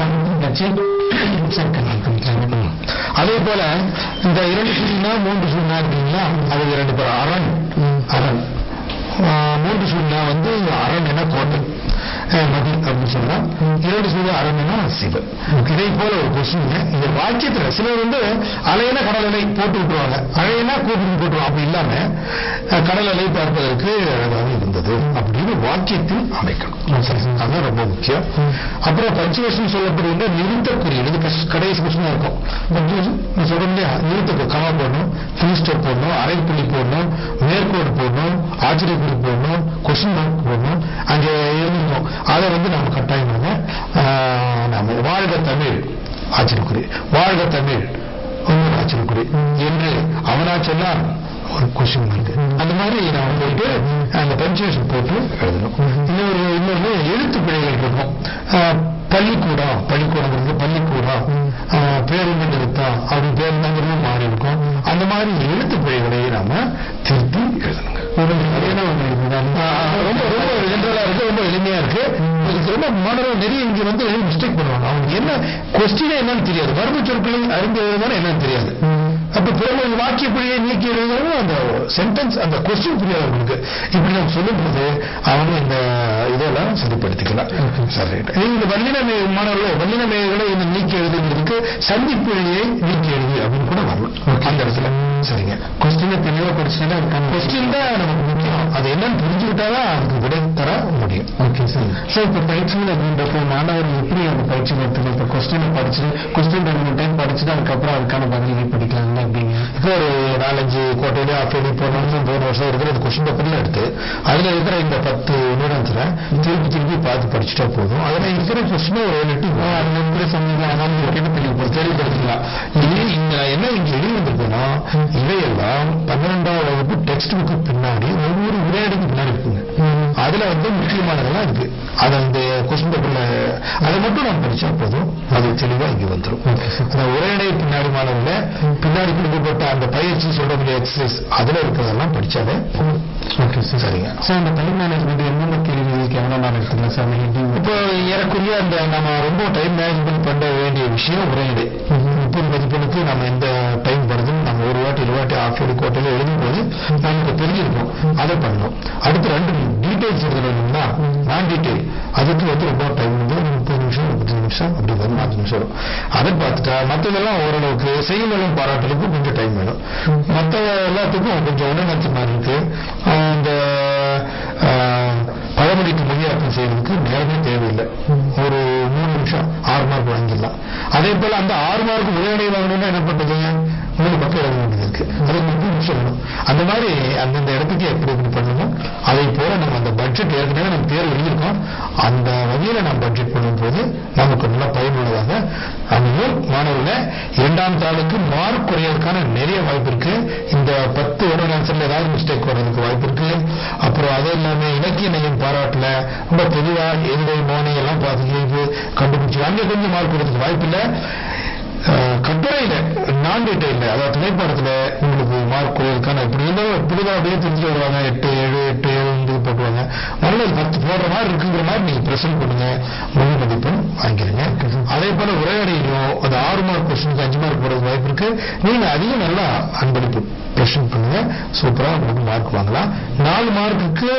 வணக்கம் அதே போல இந்த இரண்டு சுழினா மூன்று சுழினா இருக்கீங்களா அது இரண்டு பேர் அரண் அரண் ஆஹ் மூன்று சுழினா வந்து அரண் என கோட்டை அஹ் மதி அப்படின்னு சொல்லலாம் இரண்டு சுழி அரண்னா சிவன் இதை போல ஒரு கொஸ்டின் இந்த வாக்கியத்துல சிலர் வந்து அலையில கடல் அலை போட்டு விட்டுருவாங்க அலையினா கூப்பிட்டு போட்டுருவாங்க அப்படி இல்லாம அஹ் கடல் அலை பார்ப்பதற்கு அழகாக இருந்தது அப்படின்னு வாக்கியத்தில் அமைக்கணும் அதுதான் ரொம்ப முக்கியம் அப்புறம் பஞ்சுவேஷன் சொல்லப்படுகின்ற நிறுத்த குறியீடு இது கஸ்- கடைசி கொஸ்டினா இருக்கும் பஞ்சுவேஷன் நீ சொல்ற இல்லையா நிறுத்த கமா போடணும் ஃபுல் ஸ்டாப் போடணும் அரை புள்ளி போடணும் மேற்கோடு போடணும் ஆச்சரியக்குறி போடணும் கொஸ்டின் மார்க் போடணும் அங்கே எழுதிருக்கோம் அதை வந்து நம்ம கட்டாயமாக ஆஹ், நம்ம வாழ்க தமிழ் ஆச்சரியக்குறி வாழ்க தமிழ் இன்னொரு ஆச்சரியக்குறி என்று அவனா சொன்னான் ஒரு கொஸ்டின் இருக்கு அந்த மாதிரி நம்ம போயிட்டு அந்த பஞ்சுவேஷன் போட்டு எழுதணும் இன்னொரு இன்னொரு எழுத்து பிழைகள் இருக்கும் ஆஹ், பள்ளிக்கூடம் பள்ளிக்கூடங்கிறது பள்ளிக்கூடம் ஆஹ், பேருந்து நிறுத்தம் அப்படி பேருந்துங்கிறது மாறி இருக்கும் அந்த மாதிரி எழுத்து பிழைகளை நாம திருத்தி எழுதணுங்க சரியான ஒரு இதுதான். ஆஹ், ரொம்ப ரொம்ப ஜென்ரலா இருக்கு ரொம்ப எளிமையா இருக்கு இதுக்கு ரொம்ப மாணவர்கள் நிறைய இங்க வந்து மிஸ்டேக் பண்ணுவாங்க அவங்க என்ன கொஸ்டினே என்னன்னு தெரியாது மரபு சொற்களை அறிந்து எழுதுனா என்னன்னு தெரியாது அப்ப பிறகு வாக்கிய பிழையை நீக்கி எழுதுறது அந்த சென்டென்ஸ் அந்த கொஸ்டின் புரியாது அவங்களுக்கு இப்படி நம்ம சொல்லும்போது அவங்க இந்த இதெல்லாம் சரிப்படுத்திக்கலாம் சரி நீங்க இந்த வல்லினமே மாணவர்களோ வல்லினமைகளை இந்த நீக்கி எழுதுங்கிறதுக்கு சந்தி பிழையை நீக்கி எழுது அப்படின்னு கூட வரலாம் அந்த இடத்துல சரிங்க கொஸ்டினை தெளிவா படிச்சுட்டா அதுக்கான கொஸ்டின் தான் நமக்கு முக்கியம் அது என்னன்னு புரிஞ்சுக்கிட்டாதான் அதுக்கு விடை தர முடியும் ஓகே சார் சார் இப்போ பயிற்சிகள் அப்படின்றப்போ மாணவர் எப்படி அந்த பயிற்சி எடுத்துக்கணும் இப்போ கொஸ்டினை படிச்சுட்டு கொஸ்டின் ரெண்டு மூணு டைம் படிச்சுட்டு அதுக்கப்புறம் அதுக்கான பதில்களை படிக்கலாங்களா அப்படிங்க இப்போ ஒரு நாலஞ்சு கோட்டையில ஆஃபேலி போனோம்னு மூணு வருஷம் இருக்கிற அந்த கொஸ்டின் பேப்பர்ல எடுத்து அதுல இருக்கிற இந்த பத்து நிமிடத்துல திருப்பி திருப்பி பார்த்து படிச்சுட்டா போதும் அதுல இருக்கிற கொஸ்டின் ஒரு ஏழு எட்டு அது இருக்கிற சமயம் தெளிவுபடுத்திக்கலாம் இது இங்க என்ன இங்க எழுதி வந்திருக்குன்னா இவையெல்லாம் பன்னிரெண்டாம் வகுப்பு டெக்ஸ்ட் புக்கு பின்னாடி ஒவ்வொரு உரையாடுக்கு பின்னாடி இருக்குங்க அதுல வந்து முக்கியமானதெல்லாம் இருக்கு அது அந்த கொஸ்டின் பேப்பர்ல அதை மட்டும் நம்ம படிச்சா போதும் அது தெளிவா இங்க வந்துடும் அந்த உரையாடை பின்னாடி மாணவர்கள பின்னாடி கொடுக்கப்பட்ட அந்த பயிற்சி சொல்ற முடிய எக்ஸசைஸ் அதுல இருக்கிறதெல்லாம் படிச்சாலே ஓகே சார் சரிங்க சார் இந்த டைம் மேனேஜ்மெண்ட் எந்தெந்த கேள்விகளுக்கு எவ்வளோ நேரம் எடுத்துக்கலாம் சார் நீங்கள் இப்போ ஏறக்குறைய அந்த நம்ம ரொம்ப டைம் மேனேஜ்மெண்ட் பண்ண வேண்டிய விஷயம் உரையடை முப்பது மதிப்பெண்ணுக்கு நம்ம எந்த டைம் வருதுன்னு நம்ம ஒரு வாட்டி இரு வாட்டி ஆஃப் இயர் கோட்டையில எழுதும் போது நமக்கு தெரிஞ்சிருக்கும் அதை பண்ணணும் அடுத்து ரெண்டு டீடைல்ஸ் எழுதணும்னா நான் டீடைல் அதுக்கு வந்து ரொம்ப டைம் வந்து ஒரு முப்பது நிமிஷம் முப்பத்தஞ்சு நிமிஷம் அப்படி வரும் அஞ்சு நிமிஷம் வரும் அதை பார்த்துட்டா மற்றதெல்லாம் ஓரளவுக்கு செய்யலும் பாராட்டலுக்கு கொஞ்சம் டைம் வேணும் மற்ற எல்லாத்துக்கும் கொஞ்சம் உணர்ச்சி மாதிரி இருக்கு ஆஹ் இந்த ஆஹ், பழமொழிக்கு மொழியாக்கம் செய்யறதுக்கு நேரமே தேவையில்லை ஒரு மூணு நிமிஷம் ஆறு மார்க் வாங்கிடலாம் அதே போல அந்த ஆறு மார்க் உரையாடை வாங்கணும்னா என்ன பண்றது மூணு பக்கம் எழுத வேண்டியது இருக்கு அது முப்பது நிமிஷம் வேணும் அந்த மாதிரி அந்தந்த இடத்துக்கு எப்படி எப்படி பண்ணணும் அதை போல நம்ம அந்த பட்ஜெட் ஏற்கனவே நம்ம தேர்வு எழுதியிருக்கோம் அந்த வகையில நம்ம பட்ஜெட் பண்ணும்போது நமக்கு நல்ல பயனுள்ளதாக அமையும் மாணவர்கள இரண்டாம் தாளுக்கு மார்க் குறையறதுக்கான நிறைய வாய்ப்பு இருக்கு இந்த பத்து ஒரு ஆன்சர்ல ஏதாவது மிஸ்டேக் வர்றதுக்கு வாய்ப்பு இருக்கு அப்புறம் அது இல்லாம இலக்கிய நயம் பாராட்டுல ரொம்ப தெளிவா எதிரை மோனை எல்லாம் பார்த்து கண்டுபிடிச்சு அங்கே கொஞ்சம் மார்க் கொடுறதுக்கு வாய்ப்பு இல்லை அஹ், கட்டுரையில நான் டீடைல்ல அதாவது திரைப்படத்துல உங்களுக்கு மார்க் குறையிருக்கான இப்படி இருந்தாலும் இப்படிதான் அப்படியே தெரிஞ்சுட்டு வருவாங்க எட்டு ஏழு எட்டு ஏழு வந்து போட்டுருவாங்க நல்ல பத்து போடுற மாதிரி இருக்குங்கிற மாதிரி நீங்க பிரசன்ட் பண்ணுங்க முழு மதிப்பெண் வாங்கிருங்க அதே போல உரையாடையிலும் அது ஆறு மார்க் கொஸ்டினுக்கு அஞ்சு மார்க் போடுறது வாய்ப்பு இருக்கு நீங்க அதிகம் நல்லா அன்பளிப்பு பிரசன்ட் பண்ணுங்க சூப்பரா உங்களுக்கு மார்க் வாங்கலாம் நாலு மார்க்குக்கு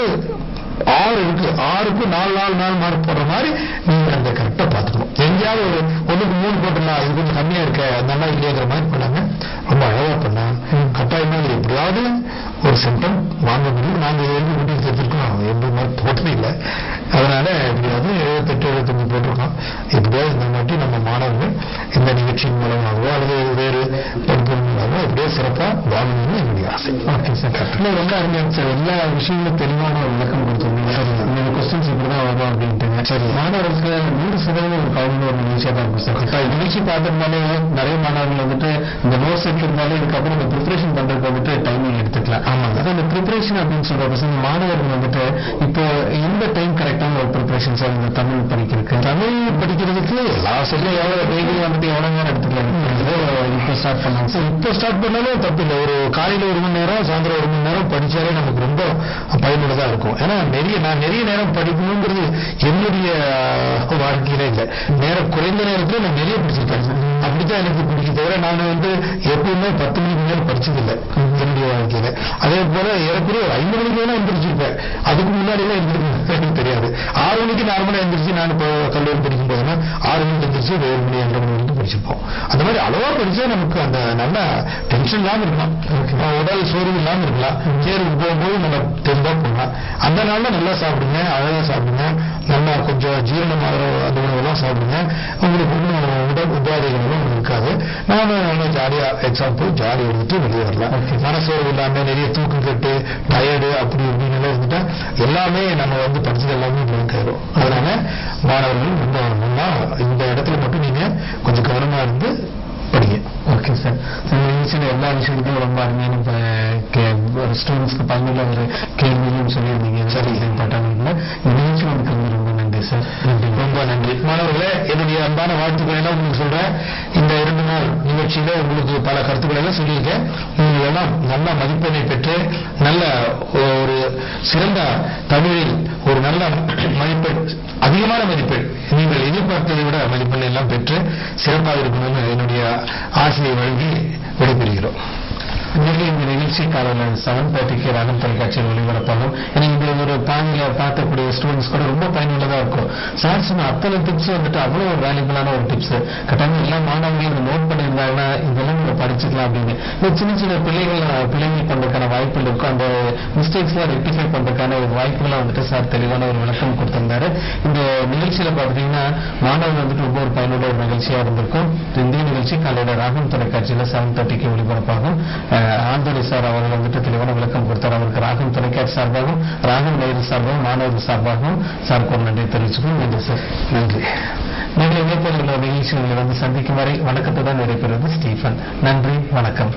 ஆறு இருக்கு ஆறுக்கு நாலு நாலு நாலு மார்க் போடுற மாதிரி நீங்க அந்த கரெக்டா பாத்துக்கணும் எங்கேயாவது ஒரு ஒண்ணுக்கு மூணு போட்டுலாம் இது கொஞ்சம் கம்மியா இருக்க அந்த மாதிரி இல்லையாங்கிற மாதிரி பண்ணாங்க ரொம்ப அழகா பண்ணா கட்டாயமா இது எப்படியாவது ஒரு சென்டம் வாங்க முடியும் நாங்க இது வரைக்கும் முடிவு தெரிஞ்சிருக்கோம் எண்பது மார்க் போட்டதே இல்லை அதனால எப்படியாவது எழுபத்தெட்டு எழுபத்தஞ்சு போட்டிருக்கோம் எப்படியாவது இந்த மாட்டி நம்ம மாணவர்கள் இந்த நிகழ்ச்சியின் மூலமாகவோ அல்லது வேறு படிப்பு மூலமாகவோ எப்படியோ சிறப்பா வாங்கணும்னு என்னுடைய ஆசை ஓகே சார் இல்லை ரொம்ப அருமையாக சார் எல்லா விஷயங்களும் தெளிவான ஒரு விளக்கம் கொடுத்துருந்தீங்க இந்த கொஸ்டின்ஸ் இப்படிதான் வரும் அப்படின்ட்டுங்க சரி மாணவர்களுக்கு நூறு சதவீதம் ஒரு கவனம் ஒரு நிகழ்ச்சியாக தான் இருக்கும் சார் இப்போ நிகழ்ச்சி பார்த்துருந்தாலே நிறைய மாணவர்கள் வந்துட்டு இந்த நோட்ஸ் இருந்தாலே இதுக்கப்புறம் இந்த ப்ரிப்பரேஷன் பண்றதுக்கு வந்துட்டு டைமிங் எடுத்துக்கலாம் ஆமாங்க அதான் இந்த ப்ரிப்பரேஷன் அப்படின்னு சொல்ற பசங்க மாணவர்கள் வந்துட்டு இப்போ எந்த டைம் கரெக்டான ஒரு ப்ரிப்பரேஷன் சார் இந்த தமிழ் படிக்கிறதுக்கு தமிழ் படிக்கிறதுக்கு எல்லா இல்லை எவ்வளோ டெய்லி வந்துட்டு எவ்வளோ நேரம் எடுத்துக்கலாம் இப்போ ஸ்டார்ட் பண்ணலாம் சரி, இப்போ ஸ்டார்ட் பண்ணாலும் தப்பு இல்லை ஒரு காலையில ஒரு மணி நேரம் சாயந்தரம் ஒரு மணி நேரம் படிச்சாலே நமக்கு ரொம்ப பயனுள்ளதா இருக்கும் ஏன்னா நிறைய நான் நிறைய நேரம் படிக்கணுங்கிறது என்னுடைய அஹ், வாழ்க்கையில இல்லை நேரம் குறைந்த நேரத்துல நான் நிறைய படிச்சிருக்கேன் அப்படித்தான் எனக்கு பிடிக்கும் தவிர நான் வந்து எப்பவுமே பத்து மணிக்கு மேல படிச்சதில்லை என்னுடைய வாழ்க்கையில அதே போல ஏறக்குறைய ஒரு ஐந்து மணிக்கு வேணா எந்திரிச்சிருப்பேன் அதுக்கு முன்னாடி எல்லாம் எந்திரிக்க எனக்கு தெரியாது ஆறு மணிக்கு நார்மலா எந்திரிச்சு நான் இப்போ கல்லூரி படிக்கும் போதுன்னா ஆறு மணிக்கு எந்திரிச்சு ஒரு ஏழு மணி ரெண்டு மணி வரைக்கும் படிச்சிருப்போம் அந்த மாதிரி அளவா படிச்சா நமக்கு அந்த நல்ல டென்ஷன் இல்லாம இருக்கலாம் அஹ் உடல் சோர்வு இல்லாம இருக்கலாம் தேர்வுக்கு போகும்போது நம்ம தெளிவா போகலாம் அந்த நாள்ல நல்லா சாப்பிடுங்க அழகா சாப்பிடுங்க நல்லா கொஞ்சம் ஜீரணமாகிற அந்த உணவெல்லாம் சாப்பிடுங்க உங்களுக்கு ஒன்றும் உடல் உபாதைகள் எல்லாம் இருக்காது நாம நல்லா ஜாலியா எக்ஸாம் போய் ஜாலி எடுத்துட்டு வெளியே வரலாம் மனசோர்வு இல்லாம நிறைய தூக்கம் கட்டு டயர்டு அப்படி இப்படின்னு எல்லாம் இருந்துட்டா எல்லாமே நம்ம வந்து படிச்சது எல்லாமே பிளாங்க் ஆயிரும் அதனால மாணவர்கள் ரொம்ப நல்லா இந்த இடத்துல மட்டும் நீங்க கொஞ்சம் கவனமா இருந்து படிங்க ஓகே சார் நிகழ்ச்சியில் எல்லா விஷயத்துக்கும் ரொம்ப அருமையான இப்போ ஸ்டூடெண்ட்ஸ்க்கு பயனுள்ள ஒரு கேள்வியும் சொல்லியிருந்தீங்க சரி பட்டாங்க இந்த நிகழ்ச்சி வந்து ரொம்ப நன்றி சார் நன்றி ரொம்ப நன்றி மாணவர்களே என்னுடைய அன்பான வாழ்த்துக்களை எல்லாம் உங்களுக்கு சொல்றேன் இந்த இரண்டு நாள் நிகழ்ச்சியில உங்களுக்கு பல கருத்துக்களை எல்லாம் சொல்லியிருக்கேன் நீங்கள் எல்லாம் நல்ல மதிப்பெண்ணை பெற்று நல்ல ஒரு சிறந்த தமிழில் ஒரு நல்ல மதிப்பெண் அதிகமான மதிப்பெண் நீங்கள் எதிர்பார்த்ததை விட மதிப்பெண் எல்லாம் பெற்று சிறப்பாக இருக்கணும்னு என்னுடைய ஆசையை வழங்கி விடைபெறுகிறோம் இன்னைக்கு இந்த நிகழ்ச்சி காலையில் செவன் தேர்ட்டிக்கு ரகம் தொலைக்காட்சியில் ஒளிபரப்பாகும் ஏன்னா இந்த ஒரு பாணியில பார்க்கக்கூடிய ஸ்டூடெண்ட்ஸ் கூட ரொம்ப பயனுள்ளதா இருக்கும் சார் சொன்ன அத்தனை டிப்ஸ் வந்துட்டு அவ்வளவு ஒரு வேல்யூபிளான ஒரு டிப்ஸ் கட்டாயம் எல்லா மாணவர்களும் இதை நோட் பண்ணியிருந்தாங்கன்னா இதெல்லாம் நம்ம படிச்சுக்கலாம் அப்படின்னு இந்த சின்ன சின்ன பிள்ளைகள் பிள்ளைகள் பண்றதுக்கான வாய்ப்புகள் இருக்கும் அந்த மிஸ்டேக்ஸ்லாம் ரெக்டிஃபை பண்றதுக்கான ஒரு வாய்ப்புகளை வந்துட்டு சார் தெளிவான ஒரு விளக்கம் கொடுத்திருந்தாரு இந்த நிகழ்ச்சியில பாத்தீங்கன்னா மாணவர்கள் வந்துட்டு ரொம்ப ஒரு பயனுள்ள ஒரு நிகழ்ச்சியா இருந்திருக்கும் இந்த நிகழ்ச்சி காலையில ராகம் தொலைக்காட்சியில செவன் தேர்ட்டிக்கு ஒளிபரப்பாகும் அஹ் ஆண்டனி சார் அவர்கள் வந்துட்டு தெளிவான விளக்கம் கொடுத்தார் அவருக்கு ராகம் தொலைக்காட்சி சார்பாகவும் ராகம் நேரு சார்பாகவும் மாணவர்கள் சார்பாகவும் சாருக்கு ஒரு நன்றி தெரிவிச்சுக்கணும் நன்றி சார் நன்றி நீங்கள் இணைப்பதில் ஒரு நிகழ்ச்சிகளை வந்து சந்திக்கும் வரை வணக்கத்துடன் நடைபெறுவது ஸ்டீஃபன் நன்றி வணக்கம்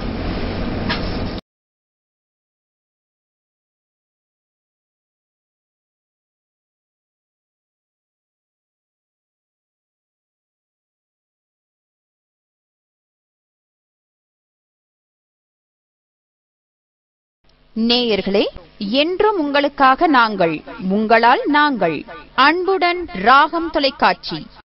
நேயர்களே என்றும் உங்களுக்காக நாங்கள் உங்களால் நாங்கள் அன்புடன் ராகம் தொலைக்காட்சி